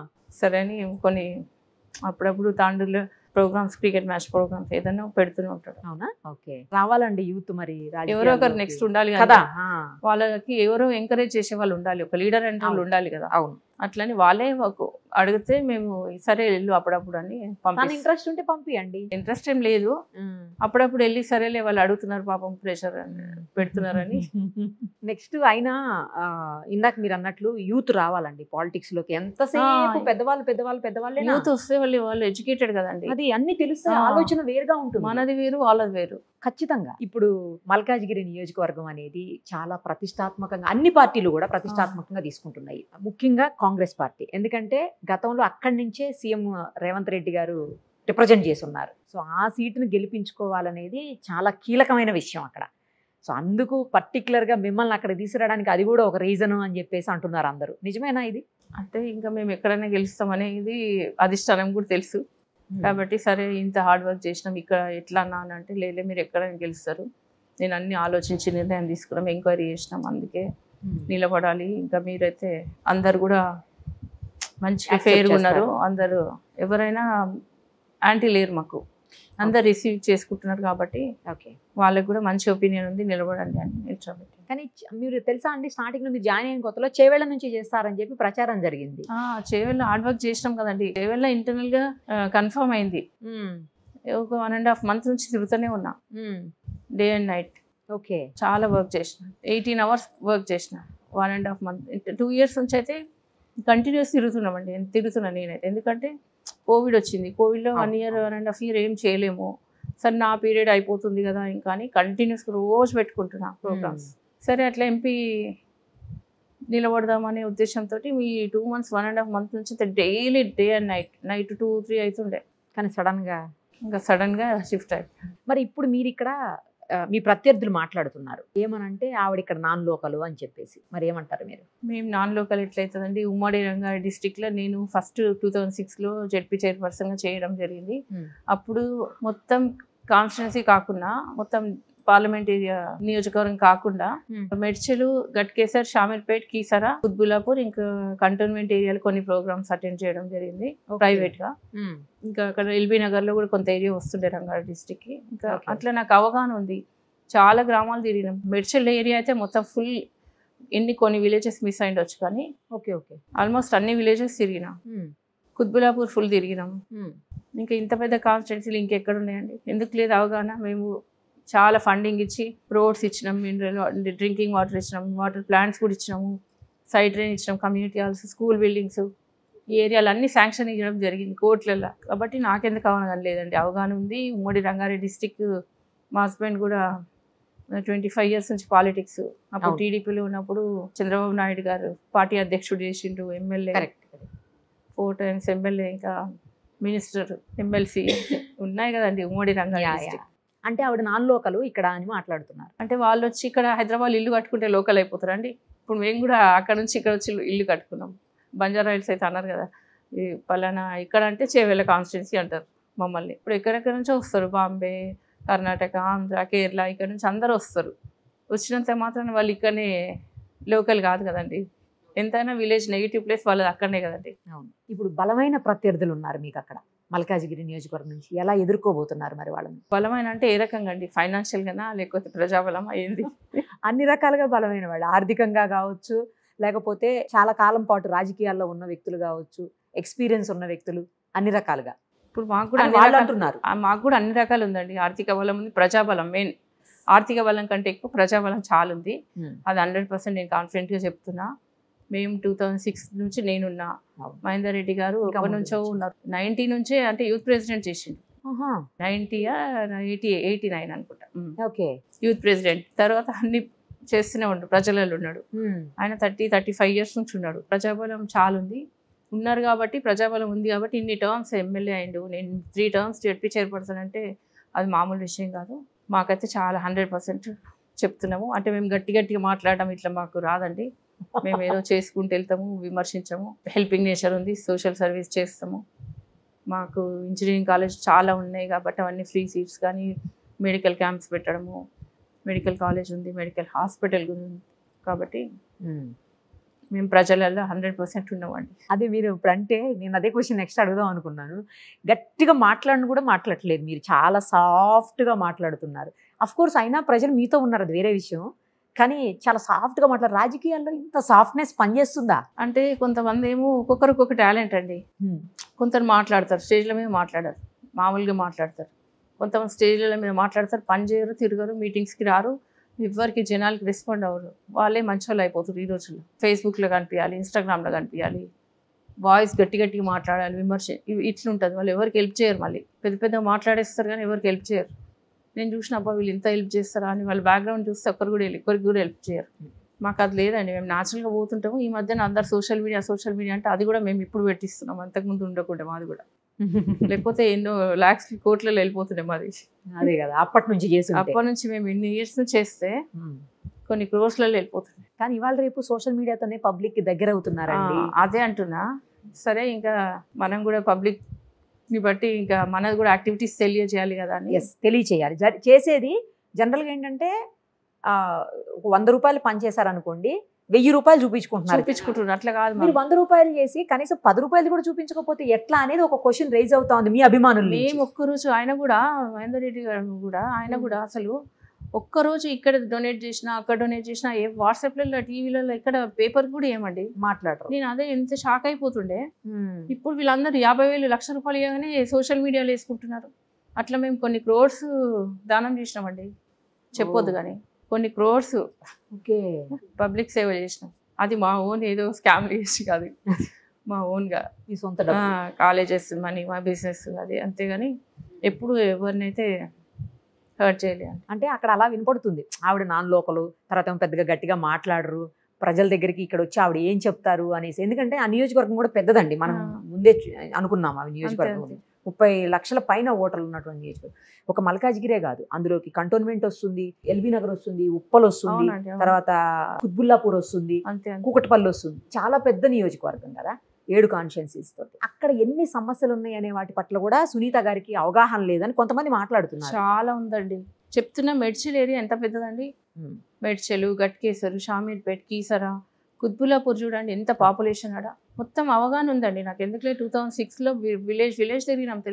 B: సరే అని కొన్ని అప్పుడప్పుడు తాండూరులో ప్రోగ్రామ్స్ క్రికెట్ మ్యాచ్ ప్రోగ్రామ్స్ ఏదైనా పెడుతూనే ఉంటాడు
A: అవునా ఓకే రావాలండి యూత్ మరి
B: ఎవరో ఒకరు
A: రాజకీయాల్లోకి.
B: నెక్స్ట్ ఉండాలి
A: కదా
B: కదా
A: ఆ,
B: వాళ్ళకి ఎవరో ఎంకరేజ్ చేసే వాళ్ళు ఉండాలి ఒక లీడర్ అంటే వాళ్ళు
A: అవును.
B: ఉండాలి కదా
A: అవును
B: అట్లని వాళ్ళే మాకు అడిగితే మేము సరే వెళ్ళు అప్పుడప్పుడు అని
A: తన
B: పంపిస్తాం
A: ఇంట్రెస్ట్ ఉంటే పంపియండి
B: ఇంట్రెస్ట్ ఏం లేదు అప్పుడప్పుడు వెళ్ళి సరేలే వాళ్ళు అడుగుతున్నారు పాపం ప్రెషర్ పెడుతున్నారని
A: నెక్స్ట్ అయినా ఆ, ఇందాక మీరు అన్నట్లు యూత్ రావాలండి పాలిటిక్స్ లోకి ఎంతసేపు
B: ఆ.
A: పెద్దవాళ్ళు పెద్దవాళ్ళు పెద్దవాళ్ళే
B: యూత్ వస్తే వాళ్ళు వాళ్ళు ఎడ్యుకేటెడ్ కదండి
A: అది అన్ని తెలుస్తాయి
B: ఆ.
A: ఆలోచన వేరుగా ఉంటుంది
B: మనది వేరు వాళ్ళది వేరు
A: ఖచ్చితంగా ఇప్పుడు మల్కాజ్గిరి నియోజకవర్గం అనేది చాలా ప్రతిష్టాత్మకంగా అన్ని పార్టీలు కూడా ప్రతిష్టాత్మకంగా తీసుకుంటున్నాయి ముఖ్యంగా కాంగ్రెస్ పార్టీ ఎందుకంటే గతంలో అక్కడి నుంచే సీఎం రేవంత్ రెడ్డి గారు రిప్రజెంట్ చేసి ఉన్నారు సో ఆ సీటును గెలిపించుకోవాలనేది చాలా కీలకమైన విషయం అక్కడ సో అందుకు పర్టికులర్గా మిమ్మల్ని అక్కడ తీసుకురావడానికి అది కూడా ఒక రీజన్ అని చెప్పేసి అంటున్నారు అందరూ నిజమేనా ఇది
B: అంటే ఇంకా మేము ఎక్కడైనా గెలుస్తాం అనేది అధిష్టానం కూడా తెలుసు కాబట్టి సరే ఇంత హార్డ్ వర్క్ చేసినాం ఇక్కడ ఎట్లా అన్నా అని అంటే లేలే మీరు ఎక్కడైనా గెలుస్తారు నేను అన్ని ఆలోచించి నిర్ణయం తీసుకున్నాం ఎంక్వైరీ చేసినాం అందుకే
A: ఉమ్.
B: నిలబడాలి ఇంకా మీరైతే అందరు కూడా మంచిగా
A: Accept
B: ఫేర్గా ఉన్నారు
A: చేస్తారు.
B: అందరూ ఎవరైనా యాంటీ లేరు మాకు అందరు రిసీవ్ చేసుకుంటున్నారు కాబట్టి
A: ఓకే
B: వాళ్ళకి కూడా మంచి ఒపీనియన్ ఉంది నిలబడండి అని నిల్చోబెట్టి
A: కానీ చ- మీరు తెలుసా అండి స్టార్టింగ్ లో మీరు జాయిన్ అయిన కొత్తలో చేవేళ్ల నుంచి చేస్తారని చెప్పి ప్రచారం జరిగింది
B: చేవెళ్ళ హార్డ్ వర్క్ చేసినాం కదండి చేవెళ్ళ ఇంటర్నల్ గా కన్ఫర్మ్ అయింది ఒక వన్ అండ్ హాఫ్ మంత్ నుంచి తిరుగుతూనే ఉన్నా డే అండ్ నైట్
A: ఓకే
B: చాలా వర్క్ చేసిన ఎయిటీన్ అవర్స్ వర్క్ చేసిన one and half month two years నుంచి అయితే కంటిన్యూస్ తిరుగుతున్నామండి నేను తిరుగుతున్నా నేనైతే ఎందుకంటే కోవిడ్ వచ్చింది కోవిడ్లో one year one and half year ఏం చేయలేము సరే నా పీరియడ్ అయిపోతుంది కదా ఇంకా అని కంటిన్యూస్ రోజు పెట్టుకుంటున్నా ప్రోగ్రామ్స్ సరే అట్లా ఎంపీ నిలబడదామనే ఉద్దేశంతో మీ two months one and half month నుంచి daily day and night night two three అవుతుండే
A: కానీ సడన్ గా
B: ఇంకా సడన్గా షిఫ్ట్ అయిపోయింది
A: మరి ఇప్పుడు మీరు ఇక్కడ ఆ, మీ ప్రత్యర్థులు మాట్లాడుతున్నారు ఏమనంటే ఆవిడ ఇక్కడ నాన్ లోకలు అని చెప్పేసి మరి ఏమంటారు మీరు
B: మేము నాన్ లోకల్ ఎట్లయితుందండి ఉమ్మడి రంగారెడ్డి డిస్టిక్లో నేను ఫస్ట్ టూ థౌజండ్ సిక్స్లో జెడ్పీ చైర్పర్సన్గా చేయడం జరిగింది
A: Hmm.
B: అప్పుడు మొత్తం కాన్స్టిట్యున్సీ కాకుండా మొత్తం పార్లమెంట్ ఏరియా నియోజకవర్గం కాకుండా మెడ్చెలు గట్కేసర్ షామీర్పేట్ కీసరా కుత్బులాపూర్ ఇంకా కంటోన్మెంట్ ఏరియాలో కొన్ని ప్రోగ్రామ్స్ అటెండ్ చేయడం జరిగింది ప్రైవేట్ గా ఇంకా అక్కడ ఎల్బీ నగర్ లో కూడా కొంత ఏరియా వస్తుండే రంగారెడ్డి డిస్టిక్ కి ఇంకా
A: Okay.
B: అట్లా నాకు అవగాహన ఉంది చాలా గ్రామాలు తిరిగినాం మెడ్చల్ ఏరియా అయితే మొత్తం ఫుల్ ఎన్ని కొన్ని విలేజెస్ మిస్ అయ్యిండొచ్చు కానీ
A: ఓకే ఓకే
B: ఆల్మోస్ట్ అన్ని విలేజెస్ తిరిగినాం కుత్బులాపూర్ ఫుల్ తిరిగినాం ఇంకా ఇంత పెద్ద కాన్స్టిట్యున్సీలు ఇంకెక్కడ ఉన్నాయండి ఎందుకు లేదు అవగాహన మేము చాలా ఫండింగ్ ఇచ్చి రోడ్స్ ఇచ్చినాం మినరల్ డ్రింకింగ్ వాటర్ ఇచ్చినాం వాటర్ ప్లాంట్స్ కూడా ఇచ్చినాము సైడ్ డ్రైన్ ఇచ్చినాం కమ్యూనిటీ హాల్స్ స్కూల్ బిల్డింగ్స్ ఈ ఏరియాలు అన్ని శాంక్షన్ ఇవ్వడం జరిగింది కోట్లలో కాబట్టి నాకెందుకు అవగాహన లేదండి అవగాహన ఉంది ఉమ్మడి రంగారెడ్డి డిస్టిక్ మా హస్బెండ్ కూడా ట్వంటీ ఫైవ్ ఇయర్స్ నుంచి పాలిటిక్స్ అప్పుడు
A: అవును.
B: టీడీపీలో ఉన్నప్పుడు చంద్రబాబు నాయుడు గారు పార్టీ అధ్యక్షుడు చేసిండు MLA
A: correct
B: four times MLA ఇంకా మినిస్టర్ ఎమ్మెల్సీ ఉన్నాయి కదండి ఉమ్మడి రంగారెడ్డి district.
A: అంటే ఆవిడ నాన్ లోకలు ఇక్కడ అని మాట్లాడుతున్నారు
B: అంటే వాళ్ళు వచ్చి ఇక్కడ హైదరాబాద్ ఇల్లు కట్టుకుంటే లోకల్ అయిపోతారండి ఇప్పుడు మేము కూడా అక్కడ నుంచి ఇక్కడ వచ్చి ఇల్లు కట్టుకున్నాం బంజారా హిల్స్ అయితే అన్నారు కదా ఈ పలానా ఇక్కడ అంటే చేవేళ్ళ కాన్స్టిట్యున్సీ అంటారు మమ్మల్ని ఇప్పుడు ఎక్కడెక్కడ నుంచో వస్తారు బాంబే కర్ణాటక ఆంధ్ర కేరళ ఇక్కడ నుంచి అందరూ వస్తారు వచ్చినంత మాత్రం వాళ్ళు ఇక్కడనే లోకల్ కాదు కదండి ఎంతైనా విలేజ్ నెగిటివ్ ప్లేస్ వాళ్ళది అక్కడనే కదండి
A: అవును ఇప్పుడు బలమైన ప్రత్యర్థులు ఉన్నారు మీకు అక్కడ మల్కాజిగిరి నియోజకవర్గం నుంచి ఎలా ఎదుర్కోబోతున్నారు మరి వాళ్ళని
B: బలమైన అంటే ఏ రకంగా అండి ఫైనాన్షియల్ గానా లేకపోతే ప్రజాబలమా ఏంది
A: అన్ని రకాలుగా బలమైన వాళ్ళు ఆర్థికంగా కావచ్చు లేకపోతే చాలా కాలం పాటు రాజకీయాల్లో ఉన్న వ్యక్తులు కావచ్చు ఎక్స్పీరియన్స్ ఉన్న వ్యక్తులు అన్ని రకాలుగా
B: ఇప్పుడు మాకు కూడా
A: అని
B: అన్ని
A: వాళ్ళు
B: రకాల-
A: అంటున్నారు
B: ఆ, మాకు కూడా అన్ని రకాలు ఉందండి ఆర్థిక బలం ఉంది ప్రజాబలం మెయిన్ ఆర్థిక బలం కంటే ఎక్కువ ప్రజాబలం చాలా ఉంది అది హండ్రెడ్ పర్సెంట్ నేను కాన్ఫిడెంట్గా చెప్తున్నా మేము టూ థౌజండ్ సిక్స్ నుంచి నేనున్నా
A: అవును.
B: మహేందర్ రెడ్డి గారు
A: ఇంకా
B: ఎప్పటి
A: ముందు
B: నుంచో
A: నుంచి.
B: ఉన్నారు నైన్టీ నుంచే అంటే యూత్ ప్రెసిడెంట్ చేసిండు
A: ఆహా,
B: నైన్టీయా ఎయిటీ ఎయిటీ నైన్ అనుకుంటా ఉమ్.
A: ఓకే
B: యూత్ ప్రెసిడెంట్ తర్వాత అన్ని చేస్తూనే ఉన్నాడు ప్రజలలో ఉన్నాడు
A: ఉమ్,
B: ఆయన థర్టీ థర్టీ ఫైవ్ ఇయర్స్ నుంచి ఉన్నాడు ప్రజాబలం చాలా ఉంది ఉన్నారు కాబట్టి ప్రజాబలం ఉంది కాబట్టి ఇన్ని టర్మ్స్ ఎమ్మెల్యే అయిండు నేను త్రీ టర్మ్స్ జడ్పీ చైర్పర్సన్ అంటే అది మామూలు విషయం కాదు మాకైతే చాలా హండ్రెడ్ పర్సెంట్ చెప్తున్నాము అంటే మేము గట్టి గట్టిగా మాట్లాడడం ఇట్లా మాకు రాదండి మేము ఏదో చేసుకుంటూ వెళ్తాము విమర్శించము హెల్పింగ్ నేచర్ ఉంది సోషల్ సర్వీస్ చేస్తాము మాకు ఇంజనీరింగ్ కాలేజ్ చాలా ఉన్నాయి కాబట్టి అవన్నీ ఫ్రీ సీట్స్ కానీ మెడికల్ క్యాంప్స్ పెట్టడము మెడికల్ కాలేజ్ ఉంది మెడికల్ హాస్పిటల్ ఉంది కాబట్టి
A: ఉమ్.
B: మేము ప్రజలలో హండ్రెడ్ పర్సెంట్ ఉన్నామండి
A: అదే మీరు ఇప్పుడు అంటే నేను అదే క్వశ్చన్ నెక్స్ట్ అడుగుదాం అనుకున్నాను గట్టిగా మాట్లాడను కూడా మాట్లాడట్లేదు మీరు చాలా సాఫ్ట్గా మాట్లాడుతున్నారు అఫ్ కోర్స్ అయినా ప్రజలు మీతో ఉన్నారు అది వేరే విషయం కానీ చాలా సాఫ్ట్గా మాట్లాడు రాజకీయాల్లో ఇంత సాఫ్ట్నెస్ పనిచేస్తుందా
B: అంటే కొంతమంది ఏమో ఒక్కొక్కరు ఒక్కొక్క టాలెంట్ అండి కొందరు మాట్లాడతారు స్టేజ్ల మీద మాట్లాడరు మామూలుగా మాట్లాడతారు కొంతమంది స్టేజ్ల మీద మాట్లాడతారు పని చేయరు తిరగరు మీటింగ్స్కి రారు ఎవరికి జనాలకి రెస్పాండ్ అవ్వరు వాళ్ళే మంచి వాళ్ళు అయిపోతారు ఈ రోజుల్లో ఫేస్బుక్లో కనిపించాలి ఇన్స్టాగ్రామ్లో కనిపించాలి వాయిస్ గట్టి గట్టిగా మాట్లాడాలి విమర్శ ఇవి ఇట్లుంటుంది వాళ్ళు ఎవరికి హెల్ప్ చేయరు మళ్ళీ పెద్ద పెద్దగా మాట్లాడేస్తారు కానీ ఎవరికి హెల్ప్ చేయరు నేను చూసిన అబ్బా వీళ్ళు ఇంత హెల్ప్ చేస్తారా అని వాళ్ళ బ్యాక్గ్రౌండ్ చూస్తే ఒక్కరు కూడా help- ఒక్కరికి కూడా హెల్ప్ చేయరు మాకు అది లేదండి మేము న్యాచురల్గా పోతుంటాము ఈ మధ్యన అందరు సోషల్ మీడియా సోషల్ మీడియా అంటే అది కూడా మేము ఇప్పుడు పెట్టిస్తున్నాం అంతకుముందు ఉండకుండా మాది కూడా లేకపోతే ఎన్నో ల్యాక్స్ కోట్లలో వెళ్ళిపోతుండే మాది
A: అదే కదా అప్పటి నుంచి చేసి ఉంటే.
B: అప్పటి నుంచి మేము ఎన్ని ఇయర్స్ నుంచి చేస్తే
A: ఉమ్.
B: కొన్ని క్రోర్స్లలో వెళ్ళిపోతుండే
A: కానీ ఇవాళ రేపు సోషల్ మీడియాతోనే పబ్లిక్ కి దగ్గర అవుతున్నారండి
B: ఆ, అదే అంటున్నా సరే ఇంకా మనం కూడా పబ్లిక్ ని బట్టి ఇంకా మనది కూడా యాక్టివిటీస్ తెలియజేయాలి కదా అని
A: ఎస్ తెలియచేయాలి జ- చేసేది జనరల్గా ఏంటంటే ఆ, ఒక వంద రూపాయలు పని చేశారనుకోండి వెయ్యి రూపాయలు చూపించుకుంటున్నారు
B: చూపించుకుంటున్నారు అట్లా కాదు
A: మీరు
B: మనం.
A: వంద రూపాయలు చేసి కనీసం పది రూపాయలు కూడా చూపించకపోతే ఎట్లా అనేది ఒక క్వశ్చన్ రైజ్ అవుతా ఉంది మీ అభిమానులు
B: మేము ఒక్కరోజు ఆయన కూడా మహేందర్ రెడ్డి గారు కూడా ఆయన
A: Hmm.
B: కూడా అసలు ఒక్కరోజు ఇక్కడ డొనేట్ చేసినా అక్కడ డొనేట్ చేసినా ఏ వాట్సాప్లలో టీవీలలో ఇక్కడ పేపర్ కూడా ఏమండి
A: మాట్లాడరు
B: నేను అదే ఎంత షాక్ అయిపోతుండే ఇప్పుడు వీళ్ళందరూ యాభై వేలు లక్ష రూపాయలు ఇవ్వగానే సోషల్ మీడియాలో వేసుకుంటున్నారు అట్లా మేము కొన్ని క్రోర్స్ దానం చేసినామండి చెప్పొద్దు
A: ఓ.
B: కానీ కొన్ని క్రోర్స్
A: ఓకే
B: పబ్లిక్ సేవ చేసినాం అది మా ఓన్ ఏదో స్కామ్ చేసి కాదు మా ఓన్గా
A: మీ సొంత డబ్బు
B: కాలేజెస్ మనీ మా బిజినెస్ అది అంతేగాని ఎప్పుడు ఎవరినైతే హర్ట్ చేయలేదు
A: అంటే అక్కడ అలా వినపడుతుంది ఆవిడ నాన్ లోకలు తర్వాత ఏమో పెద్దగా గట్టిగా మాట్లాడరు ప్రజల దగ్గరికి ఇక్కడ వచ్చి ఆవిడ ఏం చెప్తారు అనేసి ఎందుకంటే ఆ నియోజకవర్గం కూడా పెద్దదండి మనం
B: ఆ.
A: ముందే చూ- అనుకున్నాం ఆ నియోజకవర్గం
B: అంతే.
A: గురించి. ముప్పై లక్షల పైన ఓటర్లు ఉన్నటువంటి నియోజకవర్గం ఒక మల్కాజ్గిరే కాదు అందులోకి కంటోన్మెంట్ వస్తుంది ఎల్బీ నగర్ వస్తుంది ఉప్పల్ వస్తుంది
B: అవునండి అవును.
A: తర్వాత కుత్బుల్లాపూర్ వస్తుంది
B: అంతే అంతే
A: కూకట్పల్లి వస్తుంది చాలా పెద్ద నియోజకవర్గం కదా ఏడు కాన్షియన్సీస్ తోటి అక్కడ ఎన్ని సమస్యలు ఉన్నాయి అనే వాటి పట్ల కూడా సునీత గారికి అవగాహన లేదని కొంతమంది మాట్లాడుతున్నారు
B: చాలా ఉందండి చెప్తున్న మెడ్చల్ ఏరియా ఎంత పెద్దదండి
A: ఉమ్.
B: మెడ్చలు గట్కేసరు షామీర్పేట్ కీసరా కుత్బుల్లాపూర్ చూడండి ఎంత పాపులేషన్ ఆడ మొత్తం అవగాహన ఉందండి నాకు ఎందుకులే టూ థౌజండ్ సిక్స్లో విలేజ్ విలేజ్ తిరిగినాం తెలుసా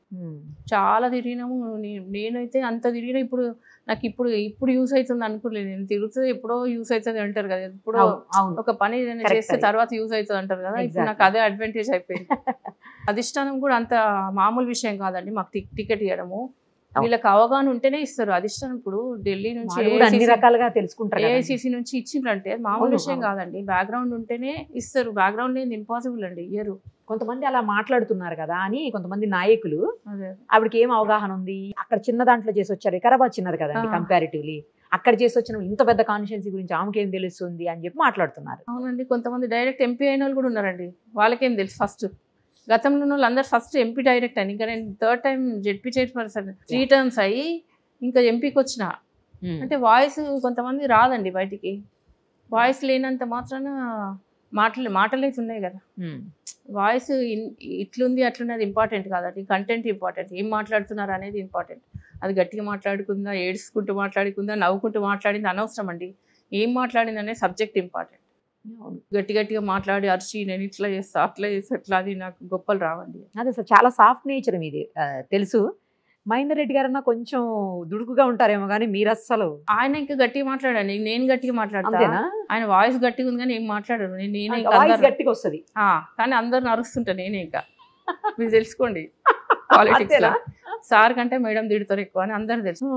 A: ఉమ్.
B: చాలా తిరిగినాము నే- నేనైతే అంత తిరిగినా ఇప్పుడు నాకు ఇప్పుడు ఇప్పుడు యూస్ అవుతుంది అనుకోలేదు నేను తిరుగుతుంది ఎప్పుడో యూస్ అవుతుంది అంటారు కదా ఎప్పుడో
A: అవును అవును
B: ఒక పని ఏదైనా
A: Correct
B: చేస్తే
A: అది.
B: తర్వాత యూజ్ అవుతుంది అంటారు కదా ఇప్పుడు
A: Exactly.
B: నాకు అదే అడ్వాంటేజ్ అయిపోయింది అధిష్టానం కూడా అంత మామూలు విషయం కాదండి మాకు టి- టికెట్ ఇవ్వడము
A: అవును.
B: వీళ్ళకి అవగాహన ఉంటేనే ఇస్తారు అధిష్టానం ఇప్పుడు ఢిల్లీ నుంచి
A: వాళ్ళు కూడా అన్ని
B: AICC
A: రకాలుగా తెలుసుకుంటారు కదండి.
B: ఏఐసిసి నుంచి ఇచ్చిండ్రంటే మామూలు
A: అవును,
B: విషయం
A: అవును.
B: కాదండి బ్యాక్గ్రౌండ్ ఉంటేనే ఇస్తారు బ్యాక్గ్రౌండ్ లేని ఇంపాసిబుల్ అండి ఇయ్యరు
A: కొంతమంది అలా మాట్లాడుతున్నారు కదా అని కొంతమంది నాయకులు
B: అదే
A: ఆవిడకి ఏం అవగాహన ఉంది అక్కడ చిన్న దాంట్లో చేసి వచ్చారు వికారాబాద్ చిన్నది కదండి
B: ఆ.
A: కంపారిటివ్లీ అక్కడ చేసి వచ్చిన ఇంత పెద్ద కాన్స్టిట్యున్సీ గురించి ఆమెకి ఏం తెలుస్తుంది అని చెప్పి మాట్లాడుతున్నారు
B: అవునండి కొంతమంది డైరెక్ట్ ఎంపీ అయిన వాళ్ళు కూడా ఉన్నారండి వాళ్ళకేం తెలుసు ఫస్ట్ గతంలో ఉన్న వాళ్ళు అందరు ఫస్ట్ ఎంపీ డైరెక్ట్ అని ఇంకా నేను third time ZP chairperson three terms అయ్యి ఇంకా ఎంపీకి వచ్చిన అంటే వాయిస్ కొంతమంది రాదండి బయటికి వాయిస్ లేనంత మాత్రాన మాటలు మాటలు అయితే ఉన్నాయి కదా
A: ఉమ్.
B: వాయిస్ ఇట్లుంది అట్లున్నది ఇంపార్టెంట్ కాదండి కంటెంట్ ఇంపార్టెంట్ ఏం మాట్లాడుతున్నారు అనేది ఇంపార్టెంట్ అది గట్టిగా మాట్లాడుకుందా ఏడ్చుకుంటూ మాట్లాడుకుందా నవ్వుకుంటూ మాట్లాడింది అనవసరం అండి ఏం మాట్లాడింది అనే సబ్జెక్ట్ ఇంపార్టెంట్
A: అవును.
B: గట్టి గట్టిగా మాట్లాడి అరిచి నేను ఇట్లా చేస్తా అట్లా చేస్తా ఇట్లా అది నాకు గొప్పలు రావండి
A: అదే సార్ చాలా సాఫ్ట్ నేచర్ మీది ఆ, తెలుసు మహేందర్ రెడ్డి గారన్నా కొంచెం దుడుకుగా ఉంటారేమో కానీ మీరు అస్సలు
B: ఆయన ఇంకా గట్టిగా మాట్లాడండి నేను గట్టిగా మాట్లాడతా
A: అంతేనా
B: ఆయన వాయిస్ గట్టిగా ఉంది కానీ ఏం మాట్లాడరు నేను నేనే ఇంకా
A: వాయిస్
B: అందరు-
A: గట్టిగా వస్తుంది
B: ఆ, కానీ అందరు నరుస్తుంటా నేనే ఇంకా మీరు తెలుసుకోండి పాలిటిక్స్ లో సార్ కంటే మేడం తిడతారు ఎక్కువ అని అందరు తెలుసు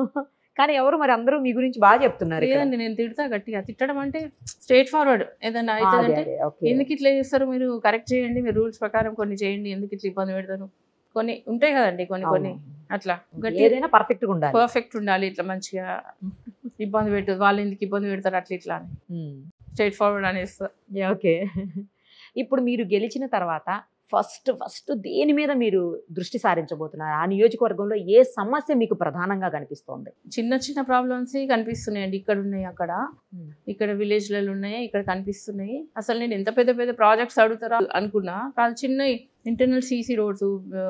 A: కానీ ఎవరు మరి అందరూ మీ గురించి బాగా చెప్తున్నారు ఇక్కడ.
B: లేదండి నేను తిడతా గట్టిగా తిట్టడం అంటే స్ట్రేట్ ఫార్వర్డ్ ఏదన్నా
A: ఆ,
B: అవుతుంది
A: అదే,
B: అంటే
A: అదే, ఓకే.
B: ఎందుకు ఇట్లా చేస్తారు మీరు కరెక్ట్ చేయండి మీరు రూల్స్ ప్రకారం కొన్ని చేయండి ఎందుకు ఇట్లా ఇబ్బంది పెడతారు కొన్ని ఉంటాయి కదండి కొన్ని కొన్ని
A: అవును.
B: అట్లా గట్టి
A: ఏదైనా పర్ఫెక్ట్ గా ఉండాలి
B: పర్ఫెక్ట్ ఉండాలి ఇట్లా మంచిగా ఇబ్బంది పెట్టదు వాళ్ళు ఎందుకు ఇబ్బంది పెడతారు అట్లా ఇట్లా అని
A: ఉమ్.
B: స్ట్రేట్ ఫార్వర్డ్ అనేస్తా
A: యా, ఓకే ఇప్పుడు మీరు గెలిచిన తర్వాత ఫస్ట్ ఫస్ట్ దేని మీద మీరు దృష్టి సారించబోతున్నారు ఆ నియోజకవర్గంలో ఏ సమస్య మీకు ప్రధానంగా కనిపిస్తోంది
B: చిన్న చిన్న ప్రాబ్లమ్స్ కనిపిస్తున్నాయండి ఇక్కడ ఉన్నాయి అక్కడ
A: Hmm.
B: ఇక్కడ విలేజ్లలో ఉన్నాయి ఇక్కడ కనిపిస్తున్నాయి అసలు నేను ఎంత పెద్ద పెద్ద ప్రాజెక్ట్స్ అడుగుతారా అనుకున్నా కాదు చిన్న internal CC roads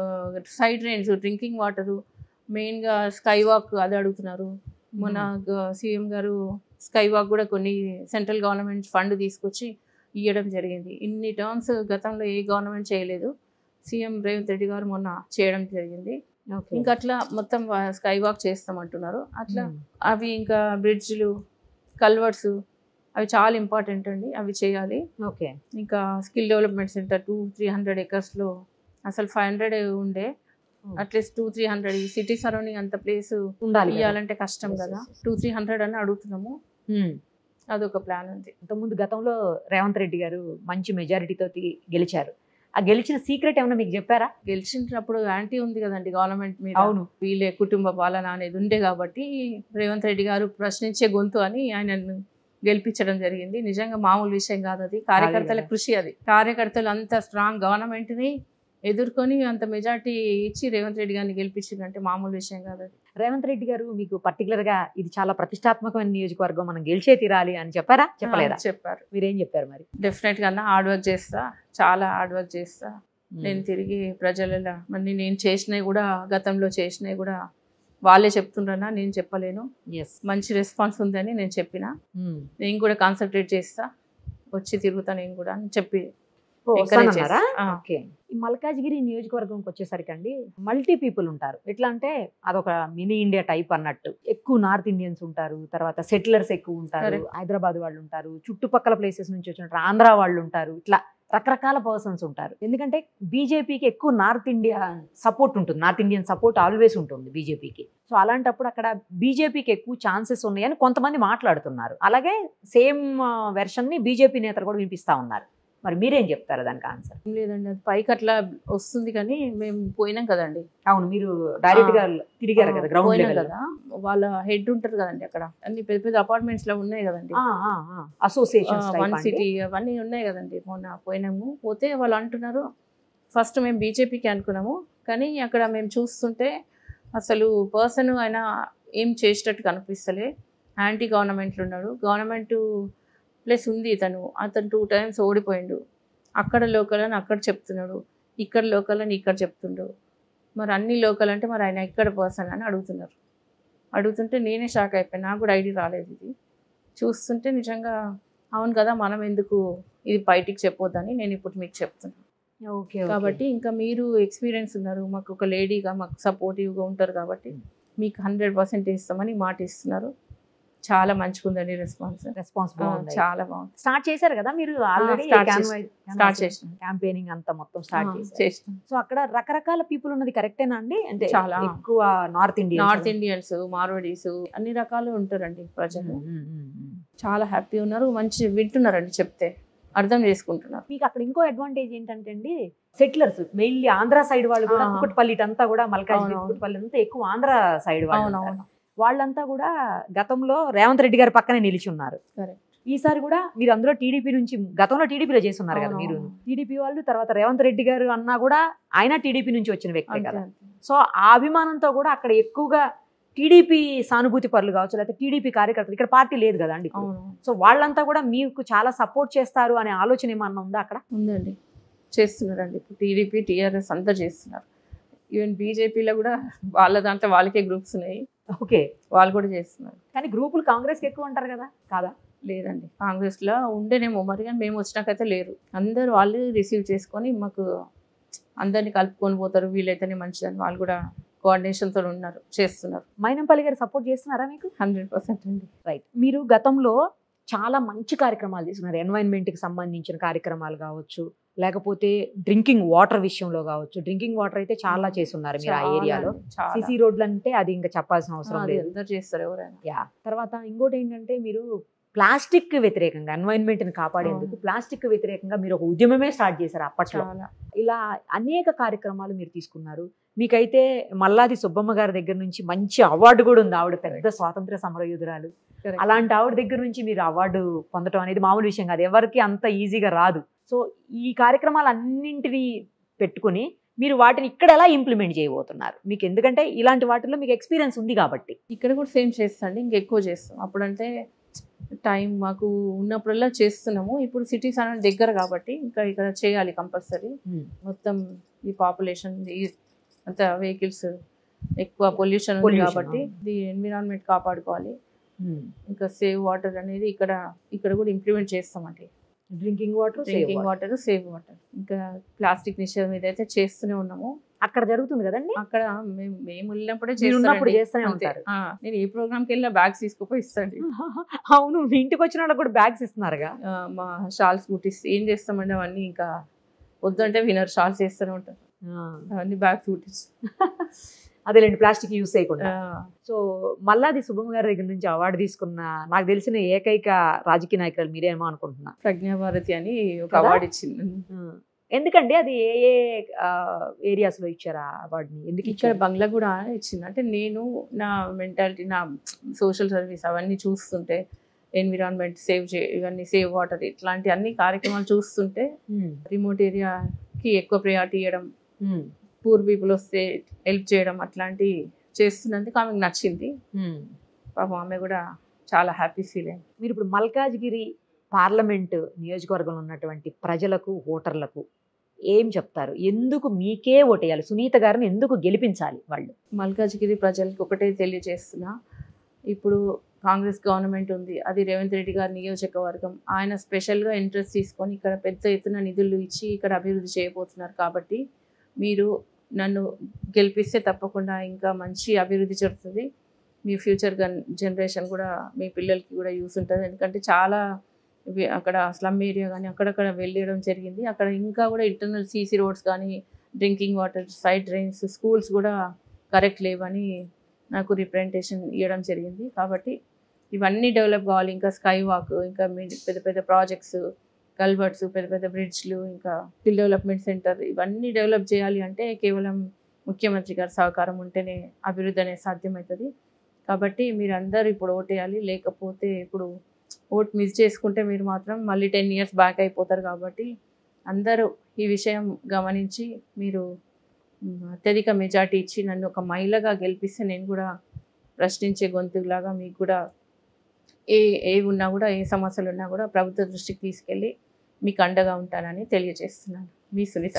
B: side drains drinking water మెయిన్గా స్కై వాక్ అది అడుగుతున్నారు మన సీఎం గారు స్కై వాక్ కూడా కొన్ని సెంట్రల్ గవర్నమెంట్ ఫండ్ తీసుకొచ్చి ఇవ్వడం జరిగింది ఇన్ని టర్మ్స్ గతంలో ఏ గవర్నమెంట్ చేయలేదు సీఎం రేవంత్ రెడ్డి గారు మొన్న చేయడం జరిగింది
A: ఓకే
B: ఇంకా అట్లా మొత్తం స్కై వాక్ చేస్తామంటున్నారు అట్లా అవి ఇంకా బ్రిడ్జ్లు కల్వర్ట్స్ అవి చాలా ఇంపార్టెంట్ అండి అవి చేయాలి
A: ఓకే
B: ఇంకా skill development centre two three hundred ఎకర్స్లో అసలు ఫైవ్ హండ్రెడ్ ఉండే అట్లీస్ట్ టూ త్రీ హండ్రెడ్ ఈ సిటీ సరౌండింగ్ అంత ప్లేస్
A: ఉండాలి కదా.
B: ఇవ్వాలంటే కష్టం
A: Yes,
B: కదా
A: yes, yes.
B: Two three hundred అని అడుగుతున్నాము
A: ఉమ్.
B: అదొక ప్లాన్ ఉంది
A: ఇంతకుముందు గతంలో రేవంత్ రెడ్డి గారు మంచి మెజారిటీతో గెలిచారు ఆ గెలిచిన సీక్రెట్ ఏమన్నా మీకు చెప్పారా
B: గెలిచినప్పుడు యాంటీ ఉంది కదండి గవర్నమెంట్ మీద
A: అవును
B: వీళ్ళే కుటుంబ పాలన అనేది ఉండే కాబట్టి రేవంత్ రెడ్డి గారు ప్రశ్నించే గొంతు అని ఆయనను గెలిపించడం జరిగింది నిజంగా మామూలు విషయం కాదు అది కార్యకర్తల
A: కదా.
B: కృషి అది కార్యకర్తలు అంత స్ట్రాంగ్ గవర్నమెంట్ ని ఎదుర్కొని అంత మెజార్టీ ఇచ్చి రేవంత్ రెడ్డి గారిని గెలిపించిందంటే మామూలు విషయం కాదు అది
A: రేవంత్ రెడ్డి గారు మీకు పర్టికులర్ గా ఇది చాలా ప్రతిష్టాత్మకమైన నియోజకవర్గం మనం గెలిచే తీరాలి అని చెప్పారా చెప్పలేదా
B: ఆ, చెప్పారు
A: మీరేం చెప్పారు మరి
B: డెఫినెట్ గా హార్డ్ వర్క్ చేస్తా చాలా హార్డ్ వర్క్ చేస్తా నేను తిరిగి ప్రజలలో మళ్ళీ నేను చేసినవి కూడా గతంలో చేసినవి కూడా వాళ్ళే చెప్తుండ్రన్నా నేను చెప్పలేను
A: ఎస్
B: మంచి రెస్పాన్స్ ఉందని నేను చెప్పిన నేను కూడా కాన్సన్ట్రేట్ చేస్తా వచ్చి తిరుగుతా నేను కూడా అని చెప్పి encourage
A: వస్తానన్నారా
B: చేస్తా. ఆ.
A: ఓకే ఈ మల్కాజ్గిరి నియోజకవర్గంకి వచ్చేసరికి అండి మల్టీ పీపుల్ ఉంటారు ఎట్లా అంటే అదొక మినీ ఇండియా టైప్ అన్నట్టు ఎక్కువ నార్త్ ఇండియన్స్ ఉంటారు తర్వాత సెటిలర్స్ ఎక్కువ ఉంటారు
B: Correct.
A: హైదరాబాద్ వాళ్ళు ఉంటారు చుట్టుపక్కల ప్లేసెస్ నుంచి వచ్చిన ఆంధ్ర వాళ్ళు ఉంటారు ఇట్లా రకరకాల పర్సన్స్ ఉంటారు ఎందుకంటే బీజేపీకి ఎక్కువ నార్త్ ఇండియా సపోర్ట్ ఉంటుంది నార్త్ ఇండియన్ సపోర్ట్ ఆల్వేస్ ఉంటుంది బీజేపీకి సో అలాంటప్పుడు అక్కడ బీజేపీకి ఎక్కువ ఛాన్సెస్ ఉన్నాయని కొంతమంది మాట్లాడుతున్నారు అలాగే సేమ్ వెర్షన్ ని బీజేపీ నేతలు కూడా వినిపిస్తా ఉన్నారు మరి మీరేం చెప్తారు దానికి ఆన్సర్
B: ఏం లేదండి అది పైకి అట్లా వస్తుంది కానీ మేము పోయినాం కదండి
A: అవును మీరు డైరెక్ట్ గా తిరిగారు కదా గ్రౌండ్
B: పోయినాం
A: లెవెల్
B: కదా వాళ్ళ హెడ్ ఉంటారు కదండి అక్కడ అన్ని పెద్ద పెద్ద అపార్ట్మెంట్స్ లో ఉన్నాయి కదండి
A: అసోసియేషన్
B: వన్ సిటీ అవన్నీ ఉన్నాయి kదండి మొన్న పోయినాము పోతే వాళ్ళు అంటున్నారు ఫస్ట్ మేము బీజేపీకి అనుకున్నాము కానీ అక్కడ మేము చూస్తుంటే అసలు పర్సన్ ఆయన ఏం చేసేటట్టు కనిపిస్తలే యాంటీ గవర్నమెంట్లు ఉన్నాడు గవర్నమెంట్ ప్లస్ ఉంది ఇతను అతను టూ టైమ్స్ ఓడిపోయిండు అక్కడ లోకల్ అని అక్కడ చెప్తున్నాడు ఇక్కడ లోకల్ అని ఇక్కడ చెప్తుండు మరి అన్ని లోకల్ అంటే మరి ఆయన ఇక్కడ పర్సన్ అని అడుగుతున్నారు అడుగుతుంటే నేనే షాక్ అయిపోయాను నాకు కూడా ఐడియా రాలేదు ఇది చూస్తుంటే నిజంగా అవును కదా మనం ఎందుకు ఇది బయటికి చెప్పొద్దని నేను ఇప్పుడు మీకు చెప్తున్నాను
A: ఓకే
B: కాబట్టి ఇంకా మీరు ఎక్స్పీరియన్స్ ఉన్నారు మాకు ఒక లేడీగా మాకు సపోర్టివ్గా ఉంటారు కాబట్టి మీకు హండ్రెడ్ పర్సెంట్ ఇస్తామని మాట ఇస్తున్నారు చాలా మంచిగా ఉందండి రెస్పాన్స్
A: రెస్పాన్స్ బాగుంది
B: చాలా బాగుంది
A: స్టార్ట్ చేశారు కదా మీరు ఆల్రెడీ
B: start స్టార్ట్ చేసిన
A: క్యాంపెయినింగ్ అంతా మొత్తం స్టార్ట్ చేశారు
B: చేసిన
A: సో అక్కడ రకరకాల పీపుల్ ఉన్నది కరెక్టేనా అండి అంటే
B: చాలా.
A: ఎక్కువ north India
B: north Indians Marwadis అన్ని రకాలు ఉంటారండి ప్రజలు చాలా హ్యాపీ ఉన్నారు మంచి వింటున్నారండి చెప్తే అర్థం చేసుకుంటున్నారు
A: మీకు అక్కడ ఇంకో అడ్వాంటేజ్ ఏంటంటే అండి సెటిలర్స్ మెయిన్లీ ఆంధ్ర సైడ్ వాళ్ళు కూడా
B: ఆ.
A: కుక్కట్పల్లి ఇటంతా కూడా మల్కాజ్
B: అవునవును.
A: కుక్కట్పల్లి అంతా ఎక్కువ ఆంధ్ర సైడ్ వాళ్ళు ఉంటారు.
B: అవునవును
A: వాళ్ళంతా కూడా గతంలో రేవంత్ రెడ్డి గారి పక్కనే నిలిచి ఉన్నారు
B: Correct.
A: ఈసారి కూడా మీరు అందులో టీడీపీ నుంచి గతంలో టీడీపీలో చేసి ఉన్నారు కదా మీరు
B: అవునవును.
A: టీడీపీ వాళ్ళు తర్వాత రేవంత్ రెడ్డి గారు అన్నా కూడా ఆయన టీడీపీ నుంచి వచ్చిన వ్యక్తే
B: అంతే
A: కదా
B: అంతే.
A: సో ఆ అభిమానంతో కూడా అక్కడ ఎక్కువగా టీడీపీ సానుభూతి పరులు కావచ్చు లేకపోతే టీడీపీ కార్యకర్తలు ఇక్కడ పార్టీ లేదు కదా అండి ఇప్పుడు.
B: అవును
A: సో వాళ్ళంతా కూడా మీకు చాలా సపోర్ట్ చేస్తారు అనే ఆలోచన ఏమన్నా ఉందా అక్కడ
B: ఉందండి చేస్తున్నారండి ఇప్పుడు టీడీపీ టీఆర్ఎస్ అంతా చేస్తున్నారు ఈవెన్ బీజేపీలో కూడా వాళ్ళ దాంట్లో వాళ్ళకే గ్రూప్స్ ఉన్నాయి
A: ఓకే
B: వాళ్ళు కూడా చేస్తున్నారు
A: కానీ గ్రూపులు కాంగ్రెస్కి ఎక్కువ ఉంటారు కదా కాదా
B: లేదండి కాంగ్రెస్లో ఉండేనేమో మరి కానీ మేము వచ్చినాకైతే లేరు అందరూ వాళ్ళు రిసీవ్ చేసుకొని మాకు అందరినీ కలుపుకొని పోతారు వీళ్ళైతేనే మంచిదని వాళ్ళు కూడా కోఆర్డినేషన్తో ఉన్నారు చేస్తున్నారు
A: మైనంపల్లి గారు సపోర్ట్ చేస్తున్నారా మీకు
B: హండ్రెడ్ పర్సెంట్ అండి
A: రైట్ మీరు గతంలో చాలా మంచి కార్యక్రమాలు తీసుకున్నారు ఎన్వైరన్మెంట్కి సంబంధించిన కార్యక్రమాలు కావచ్చు లేకపోతే డ్రింకింగ్ వాటర్ విషయంలో కావచ్చు డ్రింకింగ్ వాటర్ అయితే చాలా చేస్తున్నారు మీరు ఆ
B: చాలా
A: ఏరియాలో
B: అండి, చాలా.
A: సిసి రోడ్లు అంటే అది ఇంకా చెప్పాల్సిన అవసరం
B: అది
A: లేదు
B: అందరు చేస్తారు ఎవరైనా
A: యా తర్వాత ఇంకోటి ఏంటంటే మీరు ప్లాస్టిక్ వ్యతిరేకంగా ఎన్వైరన్మెంట్ని కాపాడేందుకు
B: అవును.
A: ప్లాస్టిక్ వ్యతిరేకంగా మీరు ఒక ఉద్యమమే స్టార్ట్ చేశారు అప్పట్లో
B: చాలా
A: ఇలా అనేక కార్యక్రమాలు మీరు తీసుకున్నారు మీకైతే మల్లాది సుబ్బమ్మ గారి దగ్గర నుంచి మంచి అవార్డు కూడా ఉంది ఆవిడ పెద్ద స్వాతంత్ర సమరయోధురాలు
B: Correct.
A: అలాంటి ఆవిడ దగ్గర నుంచి మీరు అవార్డు పొందడం అనేది మామూలు విషయం కాదు ఎవరికి అంత ఈజీగా రాదు సో ఈ కార్యక్రమాలు అన్నింటినీ పెట్టుకుని మీరు వాటిని ఇక్కడ ఎలా ఇంప్లిమెంట్ చేయబోతున్నారు మీకు ఎందుకంటే ఇలాంటి వాటిల్లో మీకు ఎక్స్పీరియన్స్ ఉంది కాబట్టి
B: ఇక్కడ కూడా సేమ్ చేస్తాండి ఇంకెక్కువ చేస్తాం అప్పుడంటే టైం మాకు ఉన్నప్పుడల్లా చేస్తున్నాము ఇప్పుడు సిటీస్ అనేది దగ్గర కాబట్టి ఇంకా ఇక్కడ చేయాలి కంపల్సరీ మొత్తం ఈ పాపులేషన్ ఈ అంత వెహికల్స్ ఎక్కువ పొల్యూషన్ ఉంది
A: Pollution,
B: కాబట్టి ఇది ఎన్విరాన్మెంట్ కాపాడుకోవాలి ఇంకా సేవ్ వాటర్ అనేది ఇక్కడ ఇక్కడ కూడా ఇంప్లిమెంట్ చేస్తామండి
A: drinking water
B: drinking water save water ఇంకా ప్లాస్టిక్ నిషేధం ఇదైతే చేస్తూనే ఉన్నాము
A: అక్కడ జరుగుతుంది కదండి
B: అక్కడ మేము మేము వెళ్ళినప్పుడే
A: మీరు ఉన్నప్పుడు
B: చేస్తారండి.
A: చేస్తూనే
B: అంతే.
A: ఉంటారు
B: ఆ, నేను ఏ ప్రోగ్రామ్కి వెళ్ళినా బ్యాగ్స్ తీసుకుపోయి ఇస్తాండి
A: అవును మీ ఇంటికి వచ్చిన వాళ్ళకి కూడా బ్యాగ్స్ ఇస్తున్నారుగా
B: ఆ, మా షాల్స్ కుట్టిస్తే ఏం చేస్తామండి అవన్నీ ఇంకా వద్దంటే వినర్ షాల్స్ వేస్తూనే ఉంటారు అవన్నీ బ్యాగ్స్ కుట్టించి
A: అదేలేండి ప్లాస్టిక్ యూస్ చేయకుండా
B: ఆ,
A: సో మల్లాది శుభం గారి దగ్గర నుంచి అవార్డు తీసుకున్న నాకు తెలిసిన ఏకైక రాజకీయ నాయకులు మీరేమో అనుకుంటున్నా
B: ప్రజ్ఞాభారతి అని ఒక
A: కదా?
B: అవార్డు ఇచ్చింది
A: ఎందుకండి అది ఏ ఏ ఏరియాస్ లో ఇచ్చారా అవార్డుని ఎందుకు
B: ఇక్కడ
A: ఇచ్చారు
B: బంగ్లా కూడా ఇచ్చింది అంటే నేను నా మెంటాలిటీ నా సోషల్ సర్వీస్ అవన్నీ చూస్తుంటే ఎన్విరాన్మెంట్ సేవ్ చే ఇవన్నీ సేవ్ వాటర్ ఇట్లాంటి అన్ని కార్యక్రమాలు చూస్తుంటే
A: ఉమ్,
B: రిమోట్ ఏరియాకి ఎక్కువ ప్రయారిటీ ఇవ్వడం
A: ఉమ్,
B: పూర్ పీపుల్ వస్తే హెల్ప్ చేయడం అట్లాంటి చేస్తున్నందుకు ఆమెకు నచ్చింది
A: ఉమ్.
B: పాపం ఆమె కూడా చాలా హ్యాపీ ఫీల్ అయింది
A: మీరు ఇప్పుడు మల్కాజ్గిరి పార్లమెంట్ నియోజకవర్గంలో ఉన్నటువంటి ప్రజలకు ఓటర్లకు ఏం చెప్తారు ఎందుకు మీకే ఓటేయాలి సునీత గారిని ఎందుకు గెలిపించాలి వాళ్ళు
B: మల్కాజ్గిరి ప్రజలకు ఒకటే తెలియజేస్తున్నా ఇప్పుడు కాంగ్రెస్ గవర్నమెంట్ ఉంది అది రేవంత్ రెడ్డి గారి నియోజకవర్గం ఆయన స్పెషల్గా ఇంట్రెస్ట్ తీసుకొని ఇక్కడ పెద్ద ఎత్తున నిధులు ఇచ్చి ఇక్కడ అభివృద్ధి చేయబోతున్నారు కాబట్టి మీరు నన్ను గెలిపిస్తే తప్పకుండా ఇంకా మంచి అభివృద్ధి జరుగుతుంది మీ ఫ్యూచర్ గన్ జనరేషన్ కూడా మీ పిల్లలకి కూడా యూస్ ఉంటుంది ఎందుకంటే చాలా ఇవి అక్కడ స్లమ్ ఏరియా కానీ అక్కడక్కడ వెళ్ళడం జరిగింది అక్కడ ఇంకా కూడా ఇంటర్నల్ సీసీ రోడ్స్ కానీ drinking water side drains schools కూడా కరెక్ట్ లేవని నాకు రిప్రజెంటేషన్ ఇవ్వడం జరిగింది కాబట్టి ఇవన్నీ డెవలప్ కావాలి ఇంకా స్కై వాక్ ఇంకా మీ- పెద్ద పెద్ద ప్రాజెక్ట్స్ కల్వర్ట్స్ పెద్ద పెద్ద బ్రిడ్జ్లు ఇంకా స్కిల్ డెవలప్మెంట్ సెంటర్ ఇవన్నీ డెవలప్ చేయాలి అంటే కేవలం ముఖ్యమంత్రి గారి సహకారం ఉంటేనే అభివృద్ధి అనేది సాధ్యమవుతుంది కాబట్టి మీరు అందరూ ఇప్పుడు ఓటేయాలి లేకపోతే ఇప్పుడు ఓట్ మిస్ చేసుకుంటే మీరు మాత్రం మళ్ళీ టెన్ ఇయర్స్ బ్యాక్ అయిపోతారు కాబట్టి అందరూ ఈ విషయం గమనించి మీరు మ్, అత్యధిక మెజార్టీ ఇచ్చి నన్ను ఒక మహిళగా గెలిపిస్తే నేను కూడా ప్రశ్నించే గొంతులాగా మీకు కూడా ఏ ఏ ఉన్నా కూడా ఏ సమస్యలు ఉన్నా కూడా ప్రభుత్వ దృష్టికి తీసుకెళ్ళి మీకు అండగా ఉంటానని తెలియజేస్తున్నాను మీ సునీత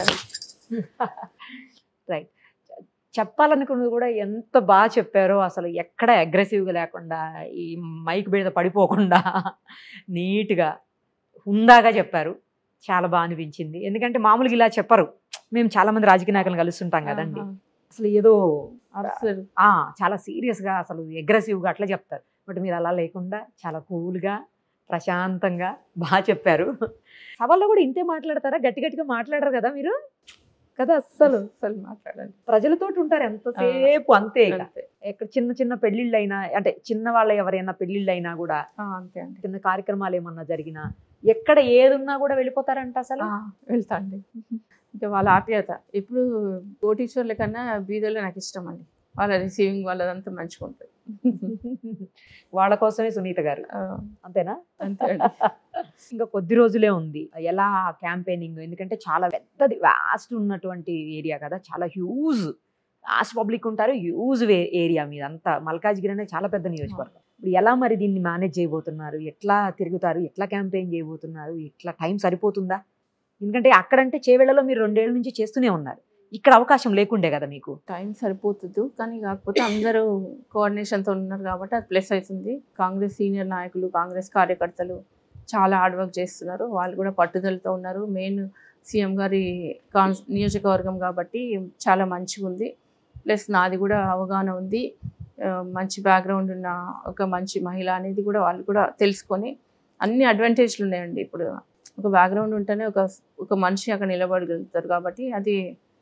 A: రైట్ చెప్పాలనుకున్నది కూడా ఎంత బాగా చెప్పారో అసలు ఎక్కడ అగ్రెసివ్గా లేకుండా ఈ మైక్ మీద పడిపోకుండా నీట్గా హుందాగా చెప్పారు చాలా బాగా అనిపించింది ఎందుకంటే మామూలుగా ఇలా చెప్పరు మేము చాలా మంది రాజకీయ నాయకులను కలుస్తుంటాం కదండి
B: ఆహా.
A: అసలు ఏదో
B: అసలు
A: ఆ చాలా సీరియస్ గా అసలు aggressive గా అట్లా చెప్తారు బట్ మీరు అలా లేకుండా చాలా కూల్ గా ప్రశాంతంగా బాగా చెప్పారు సభల్లో కూడా ఇంతే మాట్లాడతారా గట్టి గట్టిగా మాట్లాడరు కదా మీరు కదా అస్సలు
B: అసలు మాట్లాడండి
A: ప్రజలతో ఉంటారు ఎంతసేపు అంతే ఇక
B: అంతే
A: ఎక్కడ చిన్న చిన్న పెళ్లిళ్ళు అయినా అంటే చిన్న వాళ్ళ ఎవరైనా పెళ్లిళ్ళు అయినా కూడా
B: ఆ, అంతే అండి
A: చిన్న కార్యక్రమాలు ఏమన్నా జరిగినా ఎక్కడ ఏదున్నా కూడా వెళ్ళిపోతారంట అసలు
B: ఆ, వెళ్తా అండి ఇంకా వాళ్ళ ఆప్యాయత ఇప్పుడు కోటీశ్వర్ల కన్నా బీదలు నాకు ఇష్టం అండి వాళ్ళ రిసీవింగ్ వాళ్ళదంతా మంచిగా ఉంటుంది
A: వాళ్ళ కోసమే సునీత గారు
B: ఆ,
A: అంతేనా
B: అంతే అండి
A: ఇంకా కొద్ది రోజులే ఉంది ఎలా క్యాంపెయినింగ్ ఎందుకంటే చాలా పెద్దది వాస్ట్ ఉన్నటువంటి ఏరియా కదా చాలా హ్యూజ్ వాస్ట్ పబ్లిక్ ఉంటారు హ్యూజ్ ఏరియా మీద అంతా మల్కాజ్గిరి అనేది చాలా పెద్ద నియోజకవర్గం ఇప్పుడు ఎలా మరి దీన్ని మేనేజ్ చేయబోతున్నారు ఎట్లా తిరుగుతారు ఎట్లా క్యాంపెయిన్ చేయబోతున్నారు ఎట్లా టైం సరిపోతుందా ఎందుకంటే అక్కడంటే చేవేళ్లలో మీరు రెండేళ్ల నుంచి చేస్తూనే ఉన్నారు ఇక్కడ అవకాశం లేకుండే కదా మీకు
B: టైం సరిపోతుంది కానీ కాకపోతే అందరూ కోఆర్డినేషన్తో ఉన్నారు కాబట్టి అది ప్లస్ అవుతుంది కాంగ్రెస్ సీనియర్ నాయకులు కాంగ్రెస్ కార్యకర్తలు చాలా హార్డ్ వర్క్ చేస్తున్నారు వాళ్ళు కూడా పట్టుదలతో ఉన్నారు మెయిన్ సీఎం గారి కాన్ నియోజకవర్గం కాబట్టి చాలా మంచిగా ఉంది ప్లస్ నాది కూడా అవగాహన ఉంది ఆ, మంచి బ్యాక్గ్రౌండ్ ఉన్న ఒక మంచి మహిళ అనేది కూడా వాళ్ళు కూడా తెలుసుకొని అన్ని అడ్వాంటేజ్లు ఉన్నాయండి ఇప్పుడు ఒక బ్యాక్గ్రౌండ్ ఉంటేనే ఒక ఒక మనిషి అక్కడ నిలబడగలుగుతారు కాబట్టి అది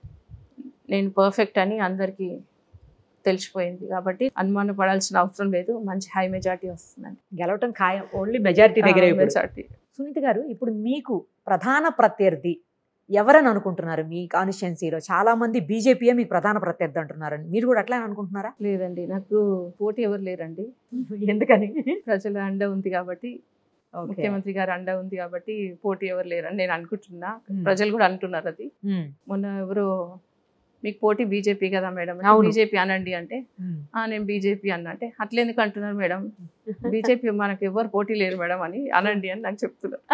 B: నేను పర్ఫెక్ట్ అని అందరికీ తెలిసిపోయింది కాబట్టి అనుమాన పడాల్సిన అవసరం లేదు మంచి హై మెజార్టీ వస్తుందండి
A: గెలవటం ఖాయం ఓన్లీ మెజారిటీ దగ్గరే ఇప్పుడు.
B: మెజార్టీ
A: సునీత గారు ఇప్పుడు మీకు ప్రధాన ప్రత్యర్థి ఎవరని అనుకుంటున్నారు మీ కాన్స్టిట్యున్సీలో చాలా మంది బీజేపీయే మీకు ప్రధాన ప్రత్యర్థి అంటున్నారు మీరు కూడా అట్లా అనుకుంటున్నారా
B: లేదండి నాకు పోటీ ఎవరు లేరండి
A: ఎందుకని
B: ప్రజల అండ ఉంది కాబట్టి ముఖ్యమంత్రి గారు అండ ఉంది కాబట్టి పోటీ ఎవరు లేరని నేను అనుకుంటున్నా ప్రజలు కూడా అంటున్నారు అది
A: ఉమ్,
B: మొన్న ఎవరో మీకు పోటీ బీజేపీ కదా మేడం
A: అవును.
B: బీజేపీ అనండి అంటే
A: ఉమ్.
B: "ఆ, నేను బీజేపీ అన్న అంటే అట్లెందుకు అంటున్నారు మేడం బీజేపీ మనకు ఎవరు పోటీ లేరు మేడం అని అనండి అని నాకు చెప్తున్నారు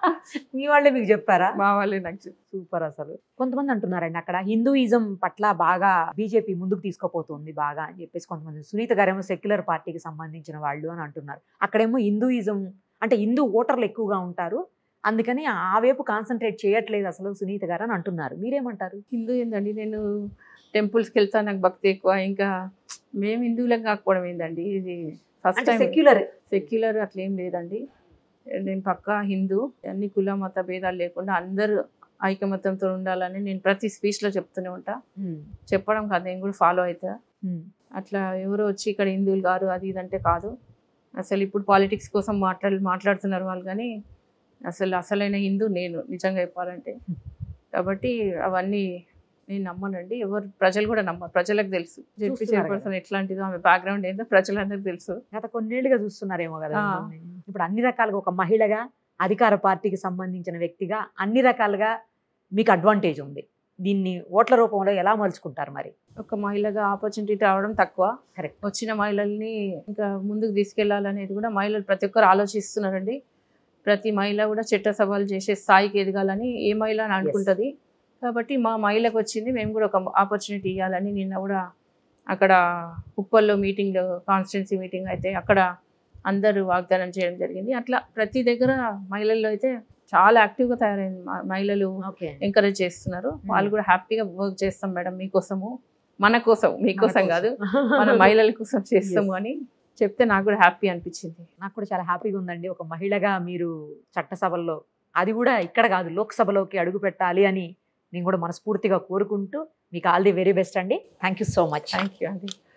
A: మీ వాళ్ళే మీకు చెప్పారా
B: మా వాళ్ళే నాకు చెప్తున్నారు
A: సూపర్ అసలు కొంతమంది అంటున్నారండి అక్కడ హిందూయిజం పట్ల బాగా బీజేపీ ముందుకు తీసుకుపోతుంది బాగా అని చెప్పేసి కొంతమంది సునీత గారేమో సెక్యులర్ పార్టీకి సంబంధించిన వాళ్ళు అని అంటున్నారు అక్కడేమో హిందూయిజం అంటే హిందూ ఓటర్లు ఎక్కువగా ఉంటారు అందుకని ఆ వైపు కాన్సన్ట్రేట్ చేయట్లేదు అసలు సునీత గారు అని అంటున్నారు మీరేమంటారు
B: హిందూ ఏందండి నేను టెంపుల్స్కి వెళ్తా నాకు భక్తి ఎక్కువ ఇంకా మేము హిందువులం కాకపోవడం ఏందండి ఇది ఫస్ట్
A: అంటే
B: టైం
A: సెక్యులర్
B: సెక్యులర్ అట్లా ఏం లేదండి నేను పక్కా హిందూ అన్ని కుల మత భేదాలు లేకుండా అందరూ ఐకమత్యంతో ఉండాలని నేను ప్రతి స్పీచ్లో చెప్తూనే ఉంటా చెప్పడం కాదు నేను కూడా ఫాలో అవుతా అట్లా ఎవరో వచ్చి ఇక్కడ హిందువులు గారు అది ఇది అంటే కాదు అసలు ఇప్పుడు పాలిటిక్స్ కోసం మాట్లాడి మాట్లాడుతున్నారు వాళ్ళు కానీ అసలు అసలైన హిందూ నేను నిజంగా చెప్పాలంటే కాబట్టి అవన్నీ నేను నమ్మనండి ఎవరు ప్రజలు కూడా నమ్మరు ప్రజలకు తెలుసు జెడ్పీ
A: చూస్తున్నారు
B: చైర్పర్సన్ ఎట్లాంటిదో ఆమె బ్యాక్గ్రౌండ్ ఏందో ప్రజలందరికీ తెలుసు
A: గత కొన్నేళ్లుగా చూస్తున్నారేమో కదా
B: ఆ.
A: మిమ్మల్ని. ఇప్పుడు అన్ని రకాలుగా ఒక మహిళగా అధికార పార్టీకి సంబంధించిన వ్యక్తిగా అన్ని రకాలుగా మీకు అడ్వాంటేజ్ ఉంది దీన్ని ఓట్ల రూపంలో ఎలా మలుచుకుంటారు మరి
B: ఒక మహిళగా ఆపర్చునిటీ రావడం తక్కువ
A: Correct.
B: వచ్చిన మహిళల్ని ఇంకా ముందుకు తీసుకెళ్లాలనేది కూడా మహిళలు ప్రతి ఒక్కరు ఆలోచిస్తున్నారండి ప్రతి మహిళ కూడా చట్ట సవాలు చేసే స్థాయికి ఎదగాలని ఏ మహిళ అని అనుకుంటుంది కాబట్టి మా మహిళకు వచ్చింది మేము కూడా ఒక ఆపర్చునిటీ ఇవ్వాలని నిన్న కూడా అక్కడ ఉప్పల్లో మీటింగ్ కాన్స్టిట్యున్సీ మీటింగ్ అయితే అక్కడ అందరూ వాగ్దానం చేయడం జరిగింది అట్లా ప్రతి దగ్గర మహిళల్లో అయితే చాలా యాక్టివ్గా తయారైంది మ- మహిళలు
A: ఓకే
B: ఎంకరేజ్ చేస్తున్నారు వాళ్ళు కూడా హ్యాపీగా వర్క్ చేస్తాం మేడం మీకోసము మన కోసం మీకోసం కాదు మన మహిళల కోసం చేస్తాము
A: Yes.
B: అని చెప్తే నాకు కూడా హ్యాపీ అనిపించింది
A: నాకు కూడా చాలా హ్యాపీగా ఉందండి ఒక మహిళగా మీరు చట్టసభల్లో అది కూడా ఇక్కడ కాదు లోక్సభలోకి అడుగు పెట్టాలి అని నేను కూడా మనస్ఫూర్తిగా కోరుకుంటూ మీకు ఆల్ ది వెరీ బెస్ట్ అండి thank you so much
B: thank you అండి